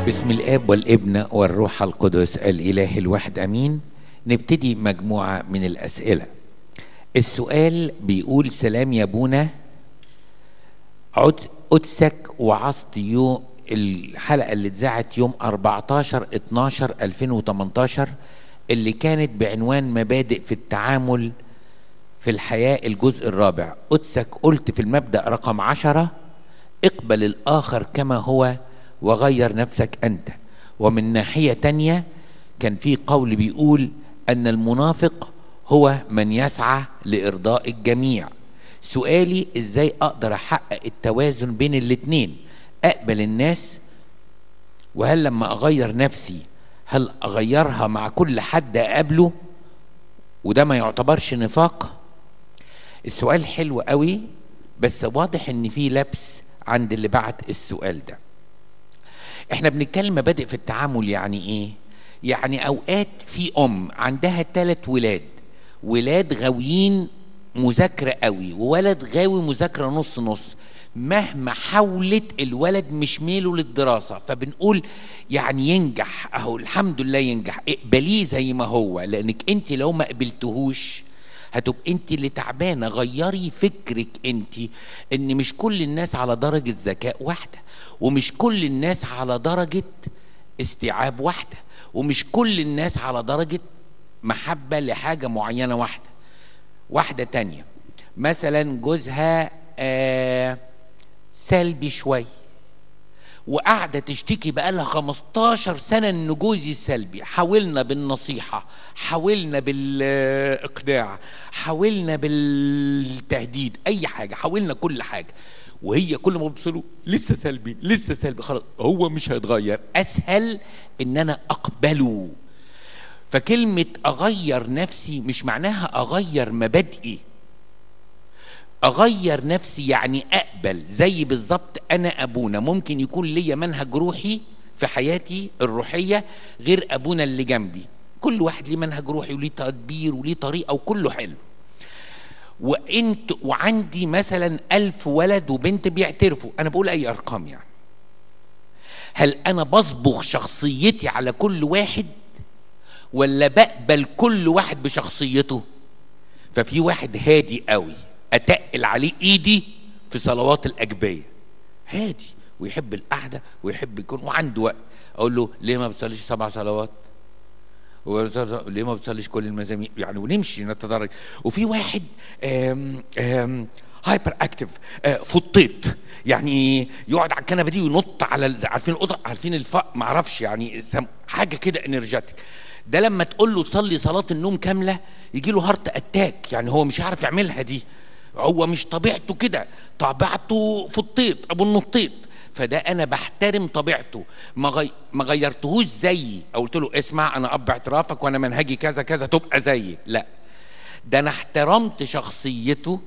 باسم الاب والابن والروح القدس الاله الواحد امين نبتدي مجموعه من الاسئله السؤال بيقول سلام يا ابونا عد قدسك وعظت يوم الحلقه اللي اتذاعت يوم 14 12 2018 اللي كانت بعنوان مبادئ في التعامل في الحياه الجزء الرابع قدسك قلت في المبدا رقم عشرة اقبل الاخر كما هو وغير نفسك انت ومن ناحيه تانيه كان في قول بيقول ان المنافق هو من يسعى لارضاء الجميع سؤالي ازاي اقدر احقق التوازن بين الاتنين اقبل الناس وهل لما اغير نفسي هل اغيرها مع كل حد اقابله وده ما يعتبرش نفاق السؤال حلو قوي بس واضح ان في لبس عند اللي بعت السؤال ده احنا بنتكلم مبادئ في التعامل يعني ايه يعني اوقات في ام عندها ثلاث ولاد ولاد غاويين مذاكره قوي وولد غاوي مذاكره نص نص مهما حاولت الولد مش ميله للدراسه فبنقول يعني ينجح اهو الحمد لله ينجح اقبليه زي ما هو لانك انت لو ما قبلتهوش هتبقى انت اللي تعبانه غيري فكرك انت ان مش كل الناس على درجه ذكاء واحده ومش كل الناس على درجه استيعاب واحده ومش كل الناس على درجه محبه لحاجه معينه واحده واحده تانية مثلا جوزها آه سلبي شوي وقاعدة تشتكي بقالها 15 سنة إن جوزي سلبي، حاولنا بالنصيحة، حاولنا بالإقناع، حاولنا بالتهديد، أي حاجة، حاولنا كل حاجة. وهي كل ما ببصله لسه سلبي، لسه سلبي، خلاص هو مش هيتغير، أسهل إن أنا أقبله. فكلمة أغير نفسي مش معناها أغير مبادئي اغير نفسي يعني اقبل زي بالظبط انا ابونا ممكن يكون ليا منهج روحي في حياتي الروحيه غير ابونا اللي جنبي كل واحد ليه منهج روحي وليه تدبير وليه طريقه وكله حلو وانت وعندي مثلا ألف ولد وبنت بيعترفوا انا بقول اي ارقام يعني هل انا بصبغ شخصيتي على كل واحد ولا بقبل كل واحد بشخصيته ففي واحد هادي قوي اتقل عليه ايدي في صلوات الاجبيه هادي ويحب القعده ويحب يكون وعنده وقت اقول له ليه ما بتصليش سبع صلوات ليه ما بتصليش كل المزامير يعني ونمشي نتدرج وفي واحد آم آم هايبر اكتف فطيت يعني يقعد على الكنبه دي وينط على عارفين القطط عارفين الفق ما اعرفش يعني حاجه كده انرجيتك ده لما تقول له تصلي صلاه النوم كامله يجي له هارت اتاك يعني هو مش عارف يعملها دي هو مش طبيعته كده طبيعته فطيط ابو النطيط فده انا بحترم طبيعته ما, غي... ما غيرتهوش زيي او قلت له اسمع انا اب اعترافك وانا منهجي كذا كذا تبقى زيي لا ده انا احترمت شخصيته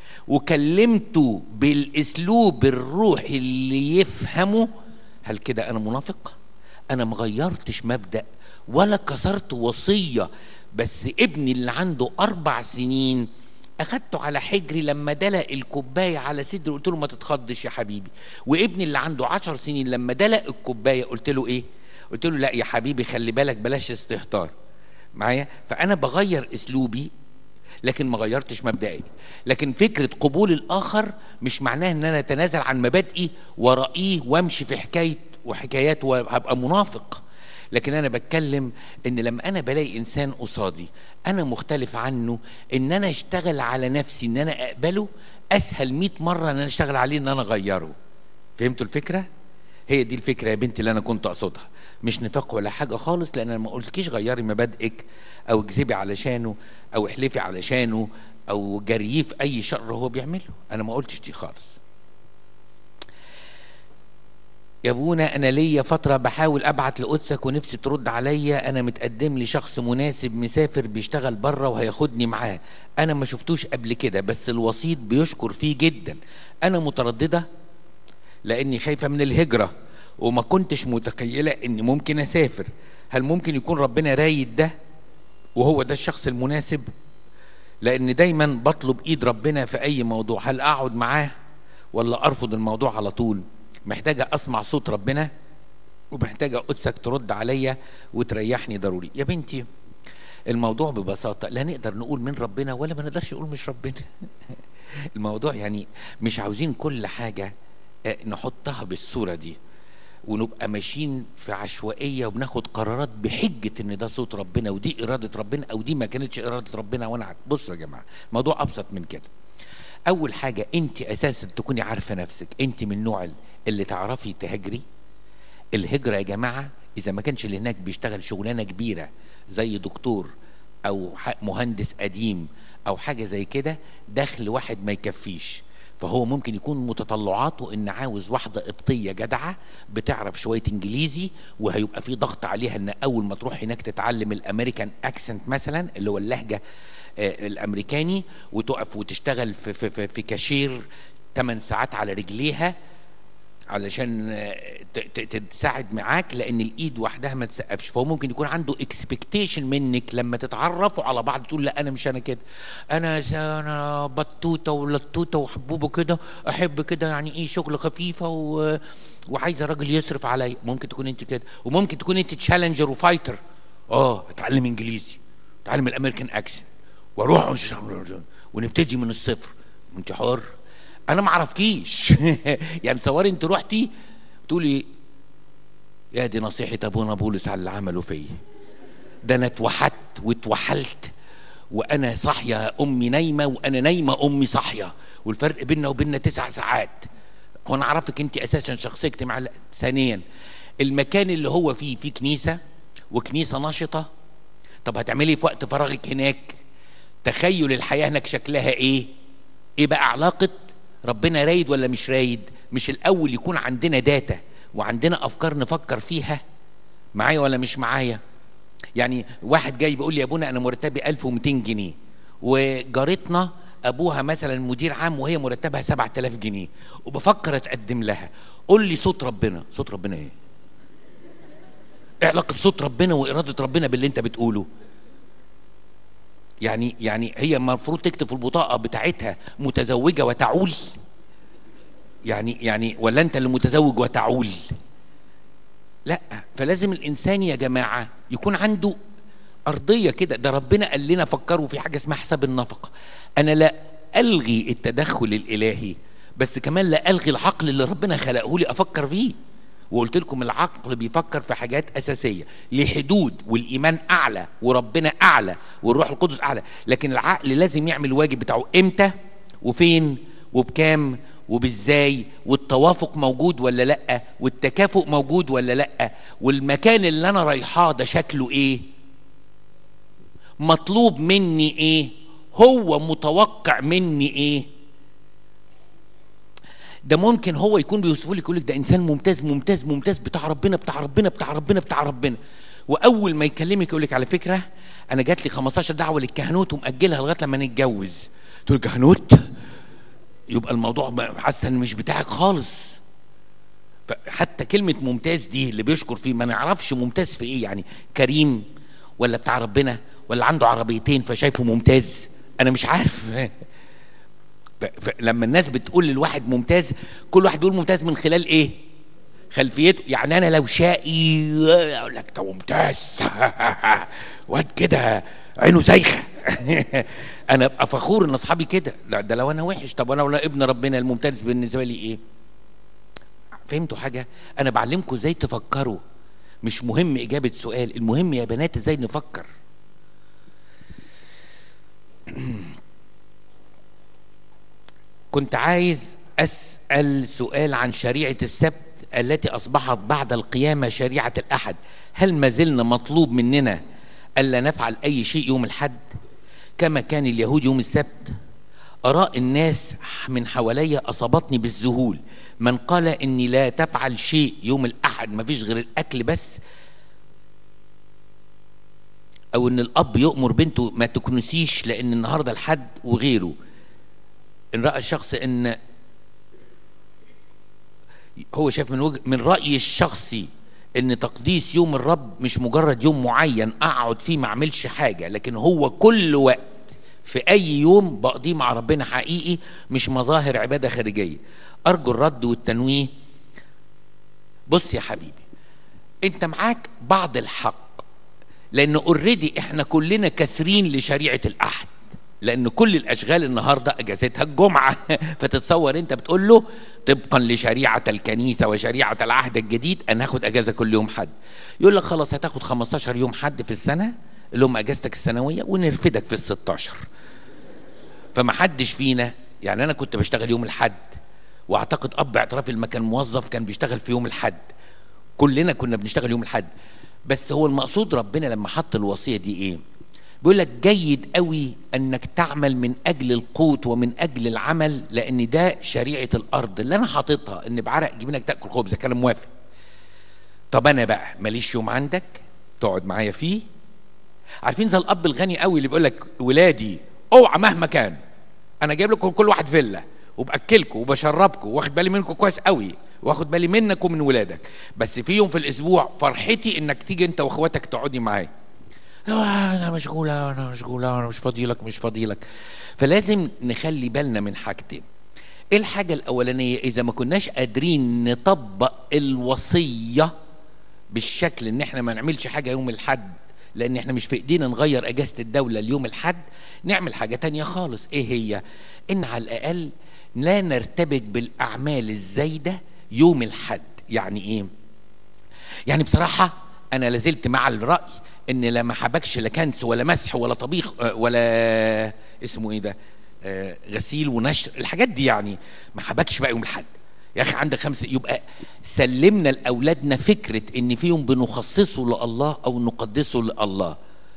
وكلمته بالاسلوب الروحي اللي يفهمه هل كده انا منافق انا ما غيرتش مبدا ولا كسرت وصيه بس ابني اللي عنده اربع سنين اخدته على حجري لما دلق الكوبايه على صدري قلت له ما تتخضش يا حبيبي وابني اللي عنده عشر سنين لما دلق الكوبايه قلت له ايه قلت له لا يا حبيبي خلي بالك بلاش استهتار معايا فانا بغير اسلوبي لكن ما غيرتش مبدئي لكن فكره قبول الاخر مش معناها ان انا اتنازل عن مبادئي ورأيه وامشي في حكايه وحكايات وهبقى منافق لكن انا بتكلم ان لما انا بلاقي انسان قصادي انا مختلف عنه ان انا اشتغل على نفسي ان انا اقبله اسهل 100 مره ان انا اشتغل عليه ان انا اغيره فهمتوا الفكره هي دي الفكره يا بنتي اللي انا كنت اقصدها مش نفاق ولا حاجه خالص لان انا ما قلتلكيش غيري مبادئك او اكذبي علشانه او احلفي علشانه او جريه في اي شر هو بيعمله انا ما قلتش دي خالص يا ابونا انا ليا فتره بحاول ابعت لقدسك ونفسي ترد عليا انا متقدم لي شخص مناسب مسافر بيشتغل بره وهياخدني معاه انا ما شفتوش قبل كده بس الوسيط بيشكر فيه جدا انا متردده لاني خايفه من الهجره وما كنتش متخيله اني ممكن اسافر هل ممكن يكون ربنا رايد ده وهو ده الشخص المناسب لان دايما بطلب ايد ربنا في اي موضوع هل اقعد معاه ولا ارفض الموضوع على طول محتاجة أسمع صوت ربنا ومحتاجه قدسك ترد عليا وتريحني ضروري يا بنتي الموضوع ببساطه لا نقدر نقول من ربنا ولا ما نقدرش نقول مش ربنا الموضوع يعني مش عاوزين كل حاجه آه، نحطها بالصوره دي ونبقى ماشيين في عشوائيه وبناخد قرارات بحجه ان ده صوت ربنا ودي اراده ربنا او دي ما كانتش اراده ربنا وانا عارف. بصوا يا جماعه الموضوع ابسط من كده اول حاجه انت اساسا تكوني عارفه نفسك انت من النوع اللي تعرفي تهاجري الهجره يا جماعه اذا ما كانش اللي هناك بيشتغل شغلانه كبيره زي دكتور او ح- مهندس قديم او حاجه زي كده دخل واحد ما يكفيش فهو ممكن يكون متطلعاته ان عاوز واحده قبطيه جدعه بتعرف شويه انجليزي وهيبقى في ضغط عليها ان اول ما تروح هناك تتعلم الامريكان اكسنت مثلا اللي هو اللهجه آه، الامريكاني وتقف وتشتغل في في في, في كاشير 8 ساعات على رجليها علشان آه، ت- ت- تساعد معاك لان الايد وحدها ما تسقفش فهو ممكن يكون عنده اكسبكتيشن منك لما تتعرفوا على بعض تقول لا انا مش انا كده انا س- انا بطوطه ولطوطه وحبوبه كده احب كده يعني ايه شغل خفيفه و... وعايزه راجل يصرف عليا ممكن تكون انت كده وممكن تكون انت تشالنجر وفايتر اه اتعلم انجليزي اتعلم الامريكان اكسنت واروح ونش- ونبتدي من الصفر انت حر انا ما اعرفكيش يعني تصوري انت رحتي تقولي يا دي نصيحه ابونا بولس على اللي عمله فيا ده انا اتوحدت واتوحلت وانا صاحيه امي نايمه وانا نايمه امي صاحيه والفرق بيننا وبيننا تسع ساعات هو انا اعرفك انت اساسا شخصيه اجتماعيه لا. ثانيا المكان اللي هو فيه فيه كنيسه وكنيسه نشطه طب هتعملي في وقت فراغك هناك تخيل الحياه هناك شكلها ايه ايه بقى علاقه ربنا رايد ولا مش رايد مش الاول يكون عندنا داتا وعندنا افكار نفكر فيها معايا ولا مش معايا يعني واحد جاي بيقول لي يا ابونا انا مرتبي 1200 جنيه وجارتنا ابوها مثلا مدير عام وهي مرتبها 7000 جنيه وبفكر اتقدم لها قول لي صوت ربنا صوت ربنا ايه ايه علاقه صوت ربنا واراده ربنا باللي انت بتقوله يعني يعني هي المفروض تكتب في البطاقه بتاعتها متزوجه وتعول يعني يعني ولا انت اللي متزوج وتعول لا فلازم الانسان يا جماعه يكون عنده ارضيه كده ده ربنا قال لنا فكروا في حاجه اسمها حساب النفقه انا لا الغي التدخل الالهي بس كمان لا الغي العقل اللي ربنا خلقه لي افكر فيه وقلت لكم العقل بيفكر في حاجات اساسيه لحدود والايمان اعلى وربنا اعلى والروح القدس اعلى لكن العقل لازم يعمل الواجب بتاعه امتى وفين وبكام وبازاي والتوافق موجود ولا لا والتكافؤ موجود ولا لا والمكان اللي انا رايحاه ده شكله ايه مطلوب مني ايه هو متوقع مني ايه ده ممكن هو يكون بيوصفه لك يقول لك ده انسان ممتاز ممتاز ممتاز بتاع ربنا بتاع ربنا بتاع ربنا بتاع ربنا واول ما يكلمك يقول لك على فكره انا جات لي 15 دعوه للكهنوت ومأجلها لغايه لما نتجوز تقول له كهنوت يبقى الموضوع ما- حاسه ان مش بتاعك خالص حتى كلمة ممتاز دي اللي بيشكر فيه ما نعرفش ممتاز في ايه يعني كريم ولا بتاع ربنا ولا عنده عربيتين فشايفه ممتاز انا مش عارف ف- ف- لما الناس بتقول للواحد ممتاز كل واحد بيقول ممتاز من خلال ايه خلفيته يعني انا لو شقي اقول لك ده ممتاز واد كده عينه زيخه انا ابقى فخور ان اصحابي كده لا ده لو انا وحش طب انا لو ابن ربنا الممتاز بالنسبه لي ايه فهمتوا حاجه انا بعلمكم ازاي تفكروا مش مهم اجابه سؤال المهم يا بنات ازاي نفكر كنت عايز اسال سؤال عن شريعه السبت التي اصبحت بعد القيامه شريعه الاحد هل ما زلنا مطلوب مننا الا نفعل اي شيء يوم الحد كما كان اليهود يوم السبت اراء الناس من حوالي اصابتني بالذهول من قال اني لا تفعل شيء يوم الاحد ما فيش غير الاكل بس او ان الاب يؤمر بنته ما تكنسيش لان النهارده الحد وغيره ان راى الشخص ان هو شايف من وجه من رايي الشخصي ان تقديس يوم الرب مش مجرد يوم معين اقعد فيه ما اعملش حاجه لكن هو كل وقت في اي يوم بقضيه مع ربنا حقيقي مش مظاهر عباده خارجيه ارجو الرد والتنويه بص يا حبيبي انت معاك بعض الحق لان اوريدي احنا كلنا كاسرين لشريعه الاحد لان كل الاشغال النهارده اجازتها الجمعه فتتصور انت بتقول له طبقا لشريعه الكنيسه وشريعه العهد الجديد انا هاخد اجازه كل يوم حد يقول لك خلاص هتاخد 15 يوم حد في السنه اللي هم اجازتك السنويه ونرفدك في ال 16 فما حدش فينا يعني انا كنت بشتغل يوم الحد واعتقد اب اعتراف لما كان موظف كان بيشتغل في يوم الحد كلنا كنا بنشتغل يوم الحد بس هو المقصود ربنا لما حط الوصيه دي ايه بيقول لك جيد قوي انك تعمل من اجل القوت ومن اجل العمل لان ده شريعه الارض اللي انا حاططها ان بعرق جبينك تاكل خبز كلام موافق طب انا بقى ماليش يوم عندك تقعد معايا فيه عارفين زي الاب الغني قوي اللي بيقول لك ولادي اوعى مهما كان انا جايب لكم كل واحد فيلا وباكلكم وبشربكم واخد بالي منكم كويس قوي واخد بالي منك ومن ولادك بس في يوم في الاسبوع فرحتي انك تيجي انت واخواتك تقعدي معايا انا مشغوله انا مشغوله انا مش فاضيلك مش فاضيلك فلازم نخلي بالنا من حاجتين ايه الحاجه الاولانيه اذا ما كناش قادرين نطبق الوصيه بالشكل ان احنا ما نعملش حاجه يوم الحد لان احنا مش في ايدينا نغير اجازه الدوله ليوم الحد نعمل حاجه تانية خالص ايه هي ان على الاقل لا نرتبك بالاعمال الزايده يوم الحد يعني ايه يعني بصراحه انا لازلت مع الراي ان لا ما حبكش لا كنس ولا مسح ولا طبيخ ولا اسمه ايه ده آه غسيل ونشر الحاجات دي يعني ما حبكش بقى يوم الحد يا اخي عندك خمسه يبقى سلمنا لاولادنا فكره ان في يوم بنخصصه لله او نقدسه لله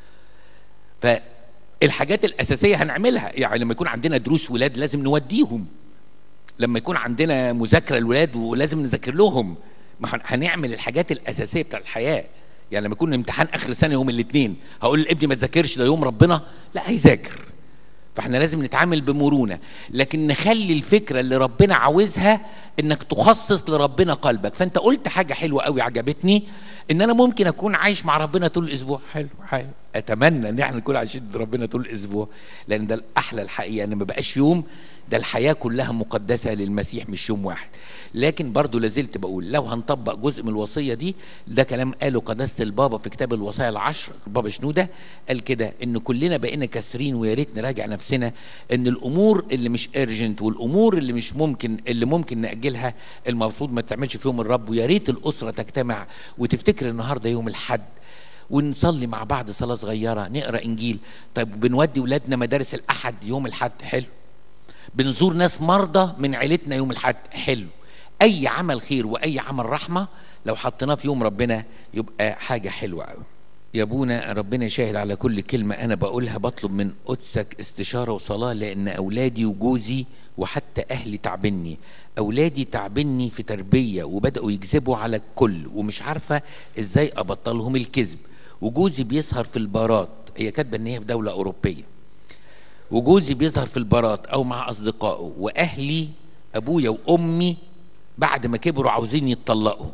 فالحاجات الاساسيه هنعملها يعني لما يكون عندنا دروس ولاد لازم نوديهم لما يكون عندنا مذاكره للولاد ولازم نذاكر لهم ما هنعمل الحاجات الاساسيه بتاع الحياه يعني لما يكون امتحان اخر السنه يوم الاثنين هقول لابني ما تذاكرش ده يوم ربنا لا هيذاكر فاحنا لازم نتعامل بمرونه لكن نخلي الفكره اللي ربنا عاوزها انك تخصص لربنا قلبك فانت قلت حاجه حلوه قوي عجبتني ان انا ممكن اكون عايش مع ربنا طول الاسبوع حلو حلو اتمنى ان احنا نكون عايشين ربنا طول الاسبوع لان ده الاحلى الحقيقه ان ما بقاش يوم ده الحياه كلها مقدسه للمسيح مش يوم واحد لكن برضو لازلت بقول لو هنطبق جزء من الوصيه دي ده كلام قاله قداسه البابا في كتاب الوصايا العشر البابا شنوده قال كده ان كلنا بقينا كاسرين ويا ريت نراجع نفسنا ان الامور اللي مش ارجنت والامور اللي مش ممكن اللي ممكن ناجلها المفروض ما تعملش فيهم الرب ويا ريت الاسره تجتمع وتفتكر النهارده يوم الحد ونصلي مع بعض صلاه صغيره نقرا انجيل طيب بنودي ولادنا مدارس الاحد يوم الحد حلو بنزور ناس مرضى من عيلتنا يوم الحد حلو اي عمل خير واي عمل رحمه لو حطيناه في يوم ربنا يبقى حاجه حلوه قوي يا ابونا ربنا شاهد على كل كلمه انا بقولها بطلب من قدسك استشاره وصلاه لان اولادي وجوزي وحتى اهلي تعبني اولادي تعبني في تربيه وبداوا يكذبوا على الكل ومش عارفه ازاي ابطلهم الكذب وجوزي بيسهر في البارات هي كاتبه ان هي في دوله اوروبيه وجوزي بيظهر في البارات او مع اصدقائه واهلي ابويا وامي بعد ما كبروا عاوزين يتطلقوا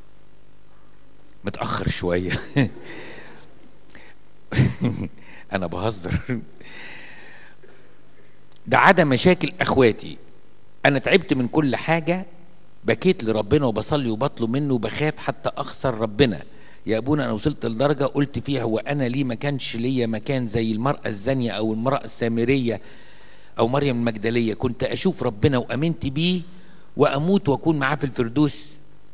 متاخر شويه انا بهزر ده عدا مشاكل اخواتي انا تعبت من كل حاجه بكيت لربنا وبصلي وبطلب منه وبخاف حتى اخسر ربنا يا ابونا انا وصلت لدرجه قلت فيها هو انا ليه ما كانش ليا مكان زي المراه الزانيه او المراه السامريه او مريم المجدليه كنت اشوف ربنا وامنت بيه واموت واكون معاه في الفردوس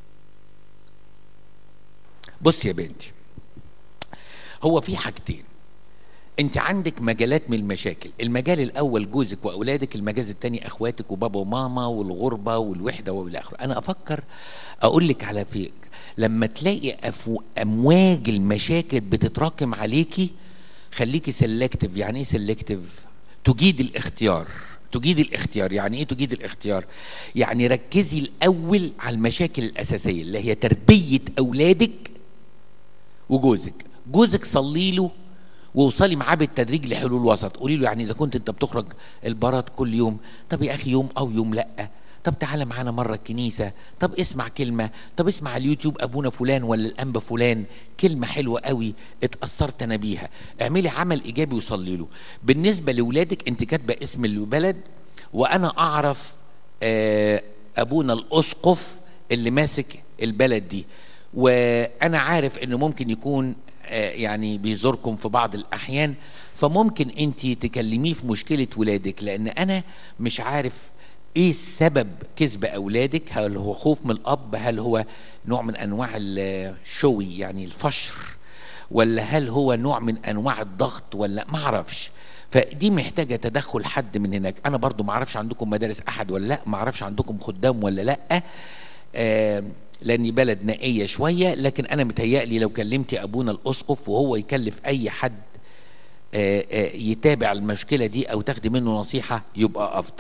بص يا بنتي هو في حاجتين انت عندك مجالات من المشاكل المجال الاول جوزك واولادك المجال الثاني اخواتك وبابا وماما والغربه والوحده والى اخره انا افكر اقول لك على فكره لما تلاقي أفو امواج المشاكل بتتراكم عليكي خليكي سيلكتيف يعني ايه سيلكتيف تجيد الاختيار تجيد الاختيار يعني ايه تجيد الاختيار يعني ركزي الاول على المشاكل الاساسيه اللي هي تربيه اولادك وجوزك جوزك صلي له ووصلي معاه بالتدريج لحلول وسط قولي له يعني اذا كنت انت بتخرج البارات كل يوم طب يا اخي يوم او يوم لا طب تعالى معانا مرة الكنيسة طب اسمع كلمة طب اسمع على اليوتيوب أبونا فلان ولا الأنبا فلان كلمة حلوة قوي اتأثرت أنا بيها اعملي عمل إيجابي وصلي له بالنسبة لولادك أنت كاتبة اسم البلد وأنا أعرف آه أبونا الأسقف اللي ماسك البلد دي وانا عارف انه ممكن يكون آه، يعني بيزوركم في بعض الاحيان فممكن انت تكلميه في مشكله ولادك لان انا مش عارف ايه السبب كذب اولادك هل هو خوف من الاب هل هو نوع من انواع الشوي يعني الفشر ولا هل هو نوع من انواع الضغط ولا ما اعرفش فدي محتاجه تدخل حد من هناك انا برضو ما اعرفش عندكم مدارس احد ولا لا ما اعرفش عندكم خدام ولا لا آه لاني بلد نائيه شويه لكن انا متهيألي لو كلمتي ابونا الاسقف وهو يكلف اي حد آه آه يتابع المشكله دي او تاخدي منه نصيحه يبقى افضل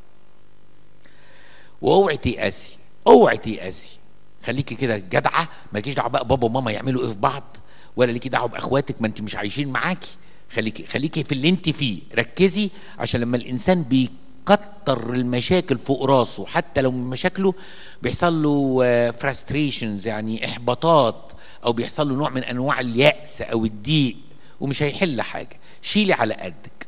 واوعي تيأسي اوعي تيأسي خليكي كده جدعه مالكيش دعوه بقى بابا وماما يعملوا ايه في بعض ولا ليكي دعوه باخواتك ما انت مش عايشين معاكي خليكي خليكي في اللي انت فيه ركزي عشان لما الانسان بيكتر المشاكل فوق راسه حتى لو من مشاكله بيحصل له فرستريشنز يعني احباطات او بيحصل له نوع من انواع اليأس او الضيق ومش هيحل حاجه شيلي على قدك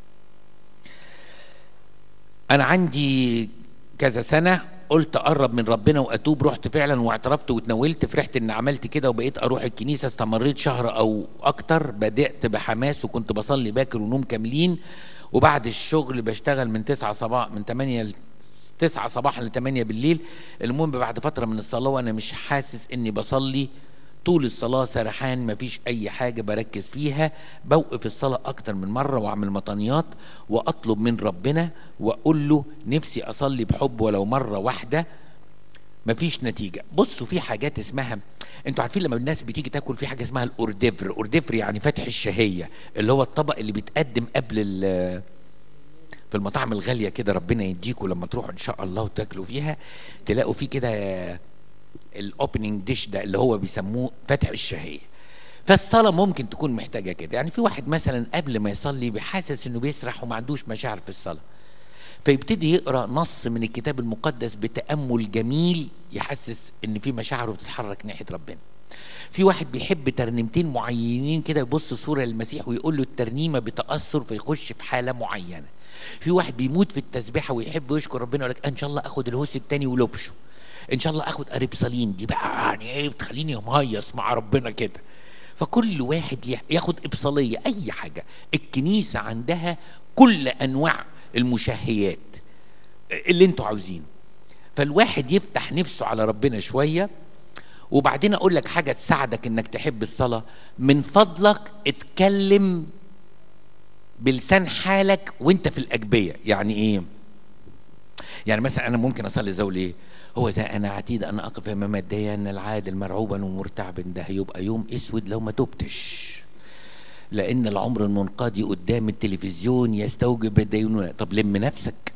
انا عندي كذا سنه قلت اقرب من ربنا واتوب رحت فعلا واعترفت واتناولت فرحت ان عملت كده وبقيت اروح الكنيسه استمريت شهر او اكتر بدات بحماس وكنت بصلي باكر ونوم كاملين وبعد الشغل بشتغل من 9 صباح من 8 ل 9 صباحا ل 8 بالليل المهم بعد فتره من الصلاه وانا مش حاسس اني بصلي طول الصلاة سرحان مفيش أي حاجة بركز فيها بوقف الصلاة أكتر من مرة وأعمل مطانيات وأطلب من ربنا وأقول له نفسي أصلي بحب ولو مرة واحدة مفيش نتيجة بصوا في حاجات اسمها انتوا عارفين لما الناس بتيجي تاكل في حاجة اسمها الأورديفر أورديفر يعني فاتح الشهية اللي هو الطبق اللي بيتقدم قبل ال في المطاعم الغالية كده ربنا يديكوا لما تروحوا إن شاء الله وتاكلوا فيها تلاقوا فيه كده الاوبننج ديش ده اللي هو بيسموه فتح الشهيه فالصلاة ممكن تكون محتاجة كده يعني في واحد مثلا قبل ما يصلي بيحاسس انه بيسرح وما عندوش مشاعر في الصلاة فيبتدي يقرا نص من الكتاب المقدس بتامل جميل يحسس ان في مشاعره بتتحرك ناحيه ربنا في واحد بيحب ترنيمتين معينين كده يبص صورة للمسيح ويقول له الترنيمة بتأثر فيخش في حالة معينة في واحد بيموت في التسبيحة ويحب يشكر ربنا يقول لك ان شاء الله اخد الهوس التاني ولبشه ان شاء الله اخد اريبسالين دي بقى يعني ايه بتخليني مهيص مع ربنا كده فكل واحد ياخد ابصاليه اي حاجه الكنيسه عندها كل انواع المشهيات اللي انتوا عاوزينه فالواحد يفتح نفسه على ربنا شويه وبعدين اقول لك حاجه تساعدك انك تحب الصلاه من فضلك اتكلم بلسان حالك وانت في الاجبيه يعني ايه يعني مثلا انا ممكن اصلي زول ايه هو اذا انا عتيد ان اقف امام الديان العادل مرعوبا ومرتعبا ده هيبقى يوم اسود لو ما تبتش لان العمر المنقضي قدام التلفزيون يستوجب الدينونه طب لم نفسك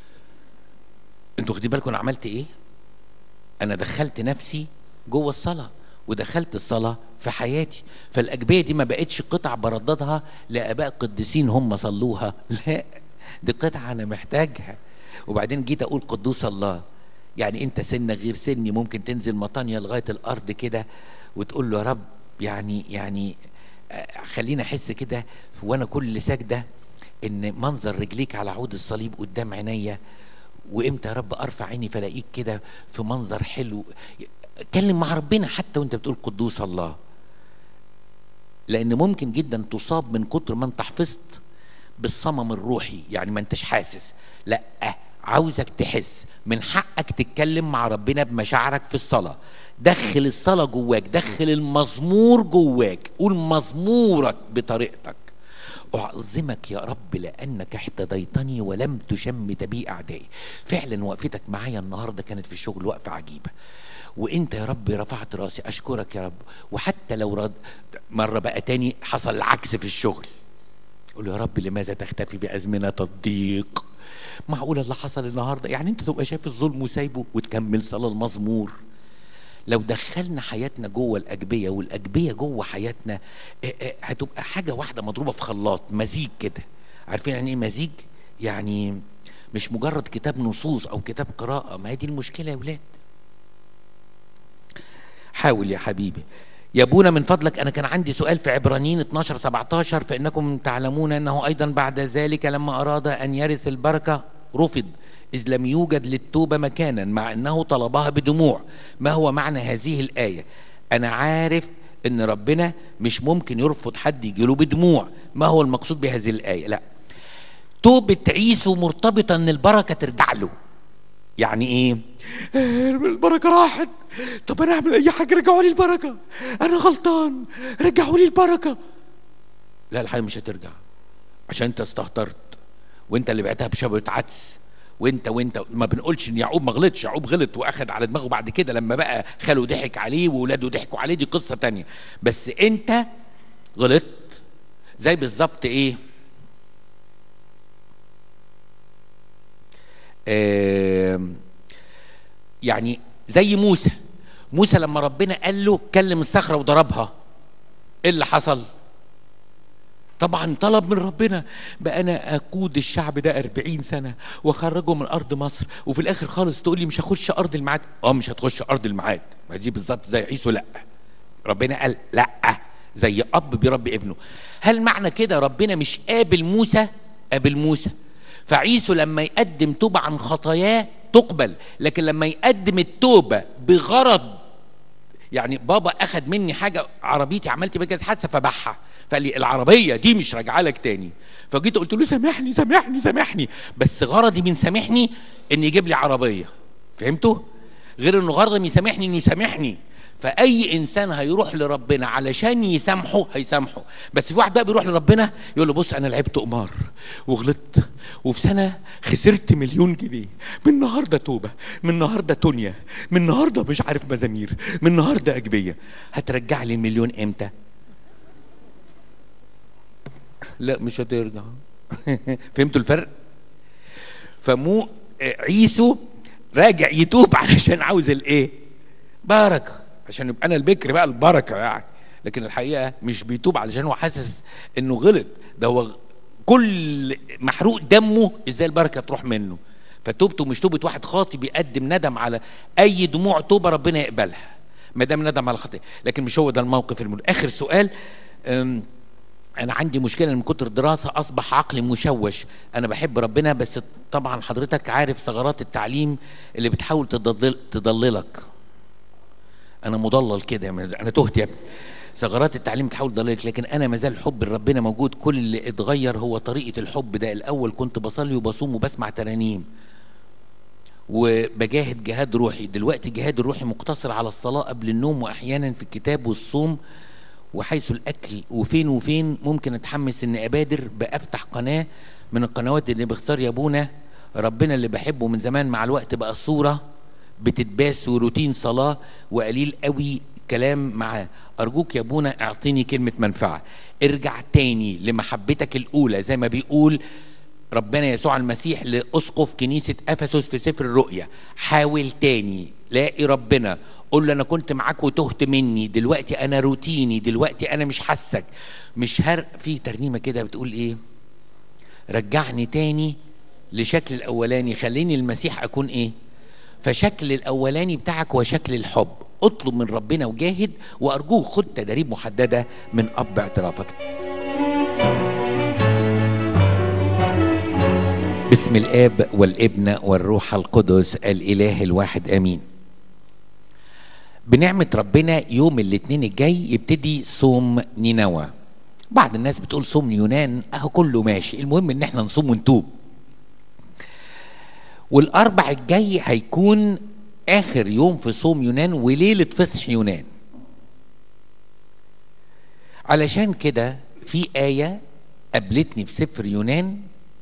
انتوا واخدين بالكم انا عملت ايه انا دخلت نفسي جوه الصلاه ودخلت الصلاة في حياتي فالأجبية دي ما بقتش قطع برددها لآباء قديسين هم صلوها لا دي قطعة أنا محتاجها وبعدين جيت أقول قدوس الله يعني أنت سنك غير سني ممكن تنزل مطانية لغاية الأرض كده وتقول له يا رب يعني يعني خلينا أحس كده وأنا كل سجدة إن منظر رجليك على عود الصليب قدام عينيا وامتى يا رب ارفع عيني فلاقيك كده في منظر حلو اتكلم مع ربنا حتى وانت بتقول قدوس الله لان ممكن جدا تصاب من كتر ما انت حفظت بالصمم الروحي يعني ما انتش حاسس لا عاوزك تحس من حقك تتكلم مع ربنا بمشاعرك في الصلاة دخل الصلاة جواك دخل المزمور جواك قول مزمورك بطريقتك أعظمك يا رب لأنك احتضيتني ولم تشمت بي أعدائي فعلا وقفتك معايا النهاردة كانت في الشغل وقفة عجيبة وانت يا رب رفعت راسي اشكرك يا رب وحتى لو رد مره بقى تاني حصل العكس في الشغل قول يا رب لماذا تختفي بازمنه الضيق معقول اللي حصل النهارده يعني انت تبقى شايف الظلم وسايبه وتكمل صلاه المزمور لو دخلنا حياتنا جوه الاجبيه والاجبيه جوه حياتنا هتبقى حاجه واحده مضروبه في خلاط مزيج كده عارفين يعني ايه مزيج يعني مش مجرد كتاب نصوص او كتاب قراءه ما هي دي المشكله يا ولاد حاول يا حبيبي يا ابونا من فضلك انا كان عندي سؤال في عبرانيين 12 17 فانكم تعلمون انه ايضا بعد ذلك لما اراد ان يرث البركه رفض اذ لم يوجد للتوبه مكانا مع انه طلبها بدموع ما هو معنى هذه الايه انا عارف ان ربنا مش ممكن يرفض حد يجيله بدموع ما هو المقصود بهذه الايه لا توبه عيسو مرتبطه ان البركه ترجع له يعني ايه البركه راحت طب انا اعمل اي حاجه رجعوا لي البركه انا غلطان رجعوا لي البركه لا الحقيقه مش هترجع عشان انت استهترت وانت اللي بعتها بشبكه عدس وانت وانت ما بنقولش ان يعقوب ما غلطش يعقوب غلط واخد على دماغه بعد كده لما بقى خاله ضحك عليه واولاده ضحكوا عليه دي قصه تانية بس انت غلطت زي بالظبط ايه آه يعني زي موسى موسى لما ربنا قال له كلم الصخره وضربها ايه اللي حصل طبعا طلب من ربنا بقى انا اقود الشعب ده أربعين سنه واخرجه من ارض مصر وفي الاخر خالص تقول لي مش هخش ارض الميعاد اه مش هتخش ارض الميعاد ما دي بالظبط زي عيسو لا ربنا قال لا زي اب بيربي ابنه هل معنى كده ربنا مش قابل موسى قابل موسى فعيسو لما يقدم توبه عن خطاياه تقبل لكن لما يقدم التوبه بغرض يعني بابا اخد مني حاجه عربيتي عملت بيها حادثه فباعها فقال لي العربيه دي مش راجعه لك تاني فجيت قلت له سامحني سامحني سامحني بس غرضي من سامحني ان يجيب لي عربيه فهمتوا غير انه غرضي من يسامحني انه يسامحني فاي انسان هيروح لربنا علشان يسامحه هيسامحه بس في واحد بقى بيروح لربنا يقول له بص انا لعبت قمار وغلطت وفي سنه خسرت مليون جنيه من النهارده توبه من النهارده تونيا من النهارده مش عارف مزامير من النهارده اجبيه هترجع لي المليون امتى لا مش هترجع فهمتوا الفرق فمو عيسو راجع يتوب علشان عاوز الايه بركه عشان يبقى انا البكر بقى البركه يعني لكن الحقيقه مش بيتوب علشان هو حاسس انه غلط ده هو كل محروق دمه ازاي البركه تروح منه فتوبته مش توبه واحد خاطي بيقدم ندم على اي دموع توبه ربنا يقبلها ما دام ندم على خطيه لكن مش هو ده الموقف المهم اخر سؤال انا عندي مشكله من كتر الدراسه اصبح عقلي مشوش انا بحب ربنا بس طبعا حضرتك عارف ثغرات التعليم اللي بتحاول تضلل تضللك انا مضلل كده انا تهت يا ابني ثغرات التعليم بتحاول تضللك لكن انا ما زال حب ربنا موجود كل اللي اتغير هو طريقه الحب ده الاول كنت بصلي وبصوم وبسمع ترانيم وبجاهد جهاد روحي دلوقتي جهاد الروحي مقتصر على الصلاه قبل النوم واحيانا في الكتاب والصوم وحيث الاكل وفين وفين ممكن اتحمس ان ابادر بافتح قناه من القنوات اللي باختصار يا ابونا ربنا اللي بحبه من زمان مع الوقت بقى صوره بتتباس وروتين صلاه وقليل قوي كلام معاه ارجوك يا ابونا اعطيني كلمه منفعه ارجع تاني لمحبتك الاولى زي ما بيقول ربنا يسوع المسيح لاسقف كنيسه افسس في سفر الرؤيا حاول تاني لاقي ربنا قول له انا كنت معاك وتهت مني دلوقتي انا روتيني دلوقتي انا مش حاسك مش هر في ترنيمه كده بتقول ايه رجعني تاني لشكل الاولاني خليني المسيح اكون ايه فشكل الاولاني بتاعك هو شكل الحب اطلب من ربنا وجاهد وارجوك خد تدريب محدده من اب اعترافك باسم الاب والابن والروح القدس الاله الواحد امين بنعمة ربنا يوم الاثنين الجاي يبتدي صوم نينوى بعض الناس بتقول صوم يونان اهو كله ماشي المهم ان احنا نصوم ونتوب والاربع الجاي هيكون اخر يوم في صوم يونان وليلة فصح يونان علشان كده في آية قابلتني في سفر يونان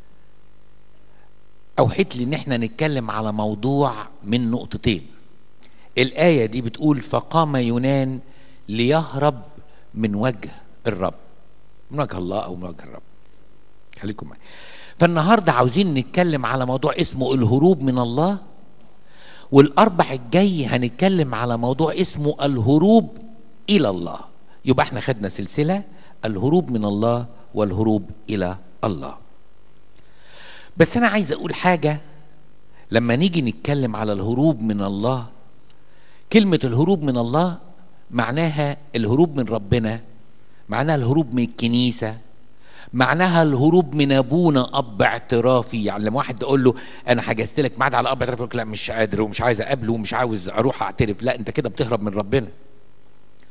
أوحت لي إن احنا نتكلم على موضوع من نقطتين الآية دي بتقول فقام يونان ليهرب من وجه الرب من وجه الله أو من وجه الرب خليكم معي فالنهاردة عاوزين نتكلم على موضوع اسمه الهروب من الله والأربع الجاي هنتكلم على موضوع اسمه الهروب إلى الله يبقى احنا خدنا سلسلة الهروب من الله والهروب إلى الله بس أنا عايز أقول حاجة لما نيجي نتكلم على الهروب من الله كلمة الهروب من الله معناها الهروب من ربنا معناها الهروب من الكنيسة معناها الهروب من ابونا اب اعترافي يعني لما واحد تقول له انا حجزت لك ميعاد على اب اعترافي يقول لا مش قادر ومش عايز اقابله ومش عاوز اروح اعترف لا انت كده بتهرب من ربنا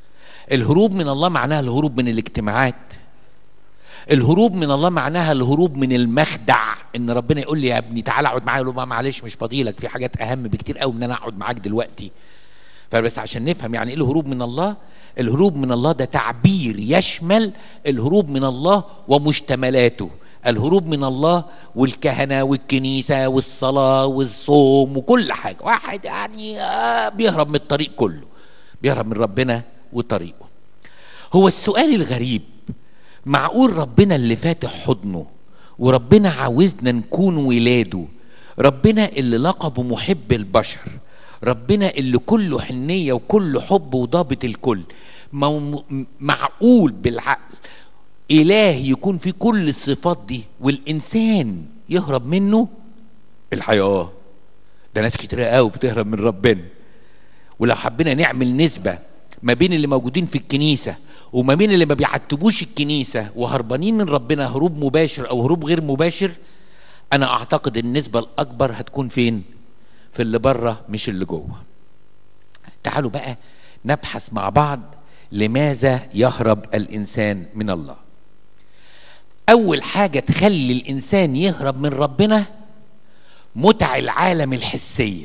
الهروب من الله معناها الهروب من الاجتماعات الهروب من الله معناها الهروب من المخدع ان ربنا يقول لي يا ابني تعالى اقعد معايا اقول له معلش مش فاضيلك في حاجات اهم بكتير قوي من ان انا اقعد معاك دلوقتي فبس عشان نفهم يعني ايه الهروب من الله الهروب من الله ده تعبير يشمل الهروب من الله ومشتملاته الهروب من الله والكهنة والكنيسة والصلاة والصوم وكل حاجة واحد يعني آه بيهرب من الطريق كله بيهرب من ربنا وطريقه هو السؤال الغريب معقول ربنا اللي فاتح حضنه وربنا عاوزنا نكون ولاده ربنا اللي لقبه محب البشر ربنا اللي كله حنية وكله حب وضابط الكل مو- معقول بالعقل إله يكون فيه كل الصفات دي والإنسان يهرب منه الحياة ده ناس كتير قوي بتهرب من ربنا ولو حبينا نعمل نسبة ما بين اللي موجودين في الكنيسة وما بين اللي ما بيعتبوش الكنيسة وهربانين من ربنا هروب مباشر أو هروب غير مباشر أنا أعتقد النسبة الأكبر هتكون فين؟ في اللي بره مش اللي جوه. تعالوا بقى نبحث مع بعض لماذا يهرب الإنسان من الله. أول حاجة تخلي الإنسان يهرب من ربنا متع العالم الحسية.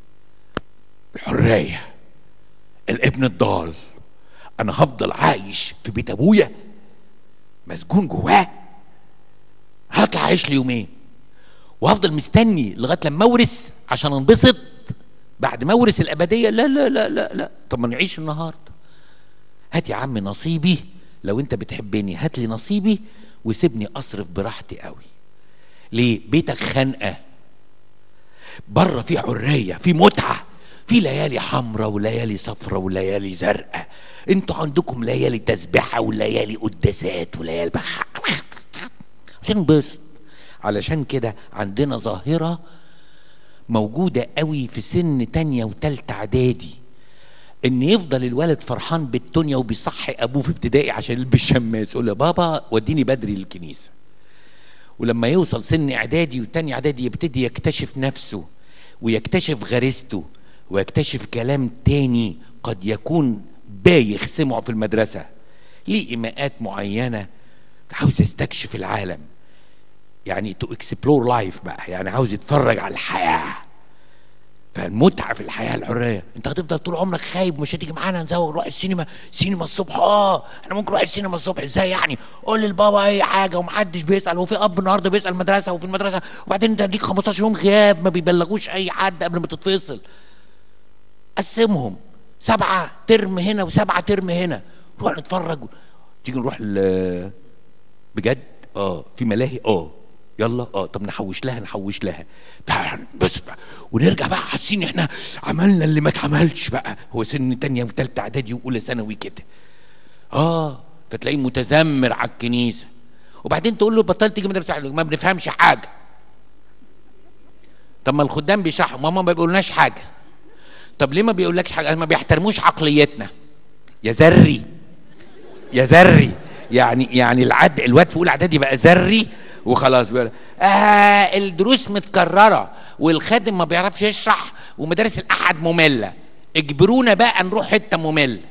الحرية الابن الضال انا هفضل عايش في بيت ابويا مسجون جواه هطلع اعيش لي يومين وهفضل مستني لغايه لما اورث عشان انبسط بعد ما اورث الابديه لا لا لا لا لا طب ما نعيش النهارده هات يا عم نصيبي لو انت بتحبني هات لي نصيبي وسيبني اصرف براحتي قوي ليه بيتك خنقه بره في حريه في متعه في ليالي حمراء وليالي صفراء وليالي زرقاء انتوا عندكم ليالي تسبحه وليالي قداسات وليالي بخ... عشان نبسط علشان كده عندنا ظاهره موجوده قوي في سن تانية وتالتة اعدادي ان يفضل الولد فرحان بالدنيا وبيصحي ابوه في ابتدائي عشان يلبس شماس يقول له بابا وديني بدري للكنيسه ولما يوصل سن اعدادي وتاني اعدادي يبتدي يكتشف نفسه ويكتشف غريزته ويكتشف كلام تاني قد يكون بايخ سمعه في المدرسة ليه إيماءات معينة عاوز يستكشف العالم يعني تو اكسبلور لايف بقى يعني عاوز يتفرج على الحياة فالمتعة في الحياة الحرية انت هتفضل طول عمرك خايب مش هتيجي معانا نزوغ نروح السينما سينما الصبح اه احنا ممكن نروح السينما الصبح ازاي يعني قول للبابا اي حاجة ومحدش بيسأل وفي اب النهارده بيسأل المدرسة وفي المدرسة وبعدين انت ليك 15 يوم غياب ما بيبلغوش اي حد قبل ما تتفصل قسمهم سبعة ترم هنا وسبعة ترم هنا نروح نتفرج تيجي نروح ل... بجد اه في ملاهي اه يلا اه طب نحوش لها نحوش لها تعال بس بقى ونرجع بقى حاسين احنا عملنا اللي ما اتعملش بقى هو سن تانية وتالتة اعدادي واولى ثانوي كده اه فتلاقيه متذمر على الكنيسه وبعدين تقول له بطلت تيجي مدرسه ما بنفهمش حاجه طب ما الخدام بيشرحوا ماما ما بيقولناش حاجه طب ليه ما بيقولكش حاجه ما بيحترموش عقليتنا يا زري يا زري يعني يعني العد الواد في اولى اعدادي بقى زري وخلاص بيقول آه الدروس متكرره والخادم ما بيعرفش يشرح ومدارس الاحد ممله اجبرونا بقى نروح حته ممله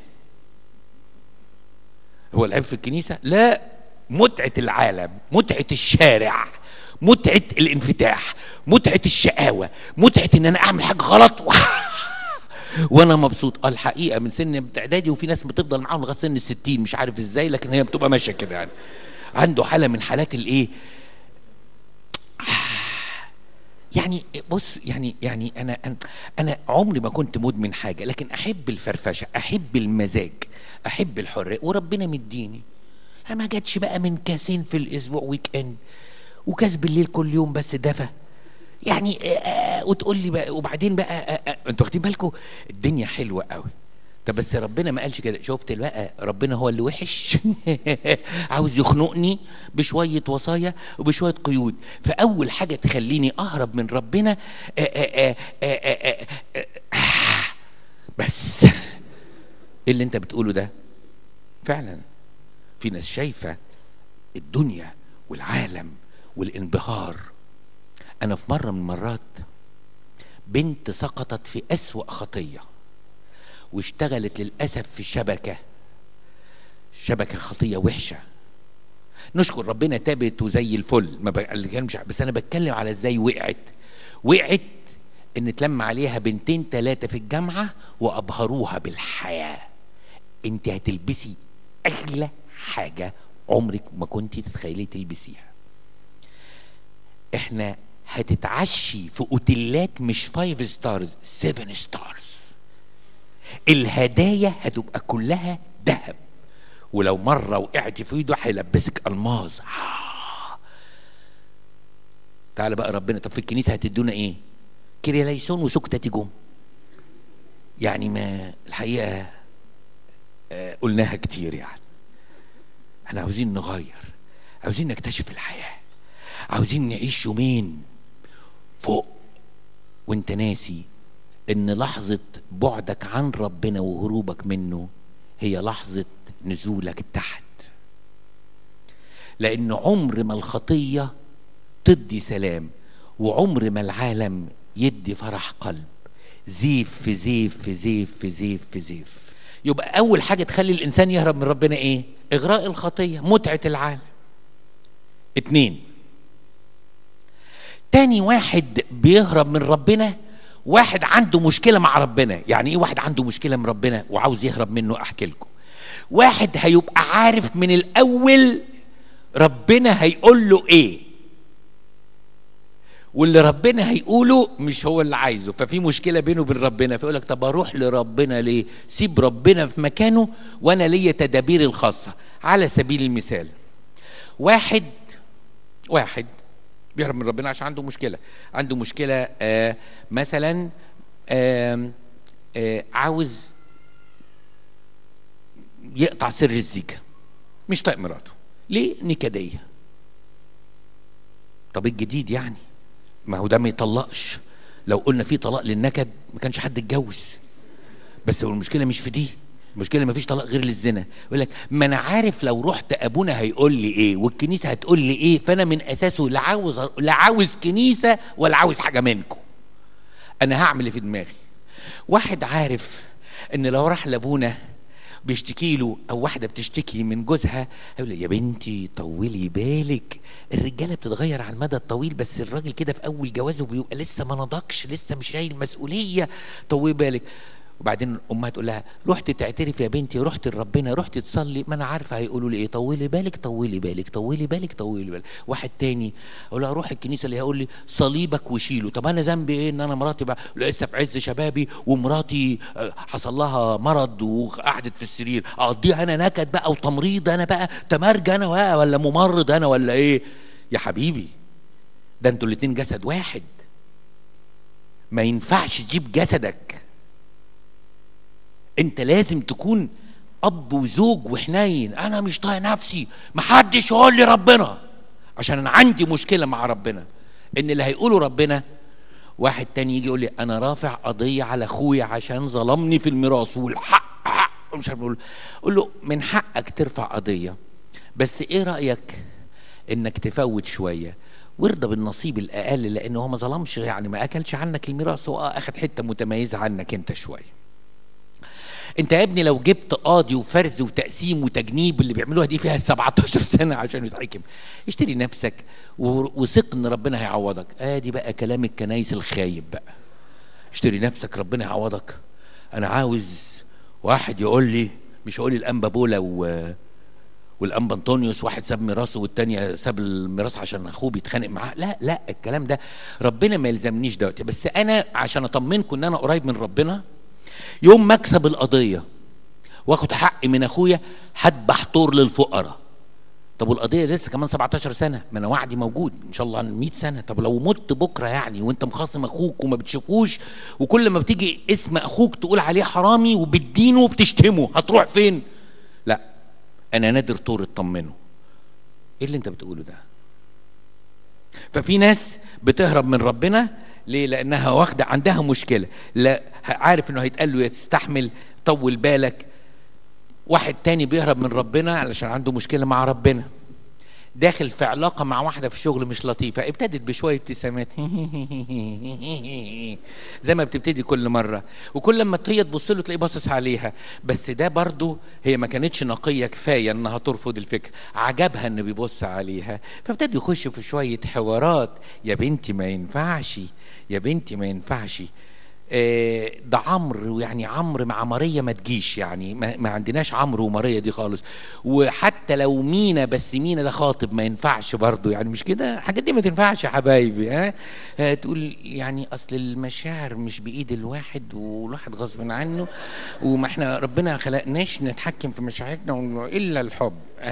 هو العيب في الكنيسه لا متعه العالم متعه الشارع متعه الانفتاح متعه الشقاوه متعه ان انا اعمل حاجه غلط وانا مبسوط اه الحقيقه من سن اعدادي وفي ناس بتفضل معاهم لغايه سن الستين مش عارف ازاي لكن هي بتبقى ماشيه كده يعني عنده حاله من حالات الايه يعني بص يعني يعني انا انا انا عمري ما كنت مدمن حاجه لكن احب الفرفشه احب المزاج احب الحريه وربنا مديني ما جاتش بقى من كاسين في الاسبوع ويك اند وكاس بالليل كل يوم بس دفى يعني آه وتقول لي بقى وبعدين بقى آه آه انتوا واخدين بالكم الدنيا حلوه قوي طب بس ربنا ما قالش كده شفت بقى ربنا هو اللي وحش عاوز يخنقني بشويه وصايا وبشويه قيود فاول حاجه تخليني اهرب من ربنا آآ آآ آآ بس ايه اللي انت بتقوله ده فعلا في ناس شايفه الدنيا والعالم والانبهار أنا في مرة من المرات بنت سقطت في أسوأ خطية واشتغلت للأسف في الشبكة شبكه خطيه وحشه نشكر ربنا تابت وزي الفل ما بتكلمش بس انا بتكلم على ازاي وقعت وقعت ان اتلم عليها بنتين ثلاثه في الجامعه وابهروها بالحياه انت هتلبسي اغلى حاجه عمرك ما كنت تتخيلي تلبسيها احنا هتتعشي في اوتيلات مش فايف ستارز سيفن ستارز الهدايا هتبقى كلها ذهب ولو مرة وقعت في ايده هيلبسك الماظ آه. تعالى بقى ربنا طب في الكنيسة هتدونا ايه كريليسون وسكتة جم يعني ما الحقيقة آه قلناها كتير يعني احنا عاوزين نغير عاوزين نكتشف الحياة عاوزين نعيش يومين فوق وانت ناسي ان لحظة بعدك عن ربنا وهروبك منه هي لحظة نزولك تحت لأن عمر ما الخطية تدي سلام وعمر ما العالم يدي فرح قلب زيف في زيف في زيف في زيف في زيف يبقى أول حاجة تخلي الإنسان يهرب من ربنا إيه؟ إغراء الخطية متعة العالم اتنين تاني واحد بيهرب من ربنا واحد عنده مشكلة مع ربنا يعني ايه واحد عنده مشكلة من ربنا وعاوز يهرب منه احكي لكم واحد هيبقى عارف من الاول ربنا هيقول له ايه واللي ربنا هيقوله مش هو اللي عايزه ففي مشكله بينه وبين ربنا فيقول لك طب اروح لربنا ليه سيب ربنا في مكانه وانا ليا تدابيري الخاصه على سبيل المثال واحد واحد بيهرب من ربنا عشان عنده مشكله عنده مشكله آه مثلا آه آه عاوز يقطع سر الزيجه مش طايق مراته ليه نكديه طب الجديد يعني ما هو ده ما يطلقش لو قلنا في طلاق للنكد ما كانش حد اتجوز بس هو المشكله مش في دي المشكله ما فيش طلاق غير للزنا يقول لك ما انا عارف لو رحت ابونا هيقول لي ايه والكنيسه هتقول لي ايه فانا من اساسه لا عاوز لا عاوز كنيسه ولا عاوز حاجه منكم انا هعمل اللي في دماغي واحد عارف ان لو راح لابونا بيشتكي له او واحده بتشتكي من جوزها يقول يا بنتي طولي بالك الرجاله بتتغير على المدى الطويل بس الراجل كده في اول جوازه بيبقى لسه ما نضجش لسه مش شايل مسؤوليه طولي بالك وبعدين امها تقول لها رحت تعترف يا بنتي رحت لربنا رحت تصلي ما انا عارفه هيقولوا لي ايه طولي بالك طولي بالك طولي بالك طولي بالك واحد تاني اقول لها روح الكنيسه اللي هيقول لي صليبك وشيله طب انا ذنبي ايه ان انا مراتي بقى لسه في عز شبابي ومراتي حصل لها مرض وقعدت في السرير اقضيها انا نكد بقى وتمريض انا بقى تمرج انا بقى ولا ممرض انا ولا ايه يا حبيبي ده انتوا الاتنين جسد واحد ما ينفعش تجيب جسدك انت لازم تكون اب وزوج وحنين انا مش طايق نفسي محدش يقول لي ربنا عشان انا عندي مشكله مع ربنا ان اللي هيقوله ربنا واحد تاني يجي يقول لي انا رافع قضيه على اخويا عشان ظلمني في الميراث والحق حق مش عارف اقول قول له من حقك ترفع قضيه بس ايه رايك انك تفوت شويه وارضى بالنصيب الاقل لان هو ما ظلمش يعني ما اكلش عنك الميراث هو اخد حته متميزه عنك انت شويه انت يا ابني لو جبت قاضي وفرز وتقسيم وتجنيب اللي بيعملوها دي فيها 17 سنه عشان يتحكم اشتري نفسك وثق ان ربنا هيعوضك ادي آه بقى كلام الكنايس الخايب بقى اشتري نفسك ربنا يعوضك انا عاوز واحد يقول لي مش يقول لي الانبا بولا و والانبا انطونيوس واحد ساب ميراثه والتانية ساب الميراث عشان اخوه بيتخانق معاه لا لا الكلام ده ربنا ما يلزمنيش دلوقتي بس انا عشان اطمنكم ان انا قريب من ربنا يوم ما اكسب القضيه واخد حقي من اخويا هذبح طور للفقراء طب والقضيه لسه كمان 17 سنه ما انا وعدي موجود ان شاء الله 100 سنه طب لو مت بكره يعني وانت مخاصم اخوك وما بتشوفوش وكل ما بتيجي اسم اخوك تقول عليه حرامي وبتدينه وبتشتمه هتروح فين لا انا نادر طور اطمنه ايه اللي انت بتقوله ده ففي ناس بتهرب من ربنا ليه؟ لأنها واخدة عندها مشكلة، لا عارف إنه هيتقال له تستحمل طول بالك. واحد تاني بيهرب من ربنا علشان عنده مشكلة مع ربنا. داخل في علاقه مع واحده في الشغل مش لطيفه ابتدت بشويه ابتسامات زي ما بتبتدي كل مره وكل لما هي تبص له تلاقيه باصص عليها بس ده برضه هي ما كانتش نقيه كفايه انها ترفض الفكره عجبها انه بيبص عليها فابتدوا يخشوا في شويه حوارات يا بنتي ما ينفعش يا بنتي ما ينفعش آه، ده عمرو يعني عمرو مع ماريا ما تجيش يعني ما, ما عندناش عمرو وماريا دي خالص وحتى لو مينا بس مينا ده خاطب ما ينفعش برضه يعني مش كده الحاجات دي ما تنفعش يا حبايبي ها آه، تقول يعني اصل المشاعر مش بايد الواحد والواحد غصب عنه وما احنا ربنا خلقناش نتحكم في مشاعرنا الا الحب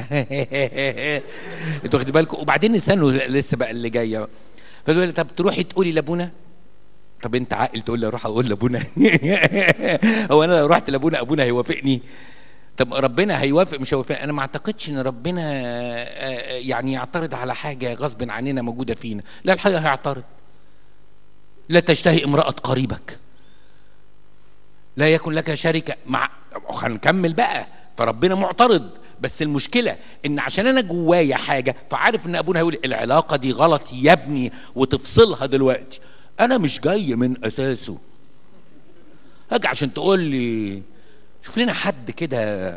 انتوا واخدين بالكم وبعدين استنوا لسه بقى اللي جايه فتقول لي طب تروحي تقولي لابونا طب انت عاقل تقول لي اروح اقول لابونا هو انا لو رحت لابونا ابونا هيوافقني طب ربنا هيوافق مش هيوافق انا ما اعتقدش ان ربنا آه، يعني يعترض على حاجه غصب عننا موجوده فينا لا الحقيقه هيعترض لا تشتهي امراه قريبك لا يكن لك شركه مع هنكمل بقى فربنا معترض بس المشكله ان عشان انا جوايا حاجه فعارف ان ابونا هيقول العلاقه دي غلط يا ابني وتفصلها دلوقتي انا مش جاي من اساسه هاجي عشان تقول لي شوف لنا حد كده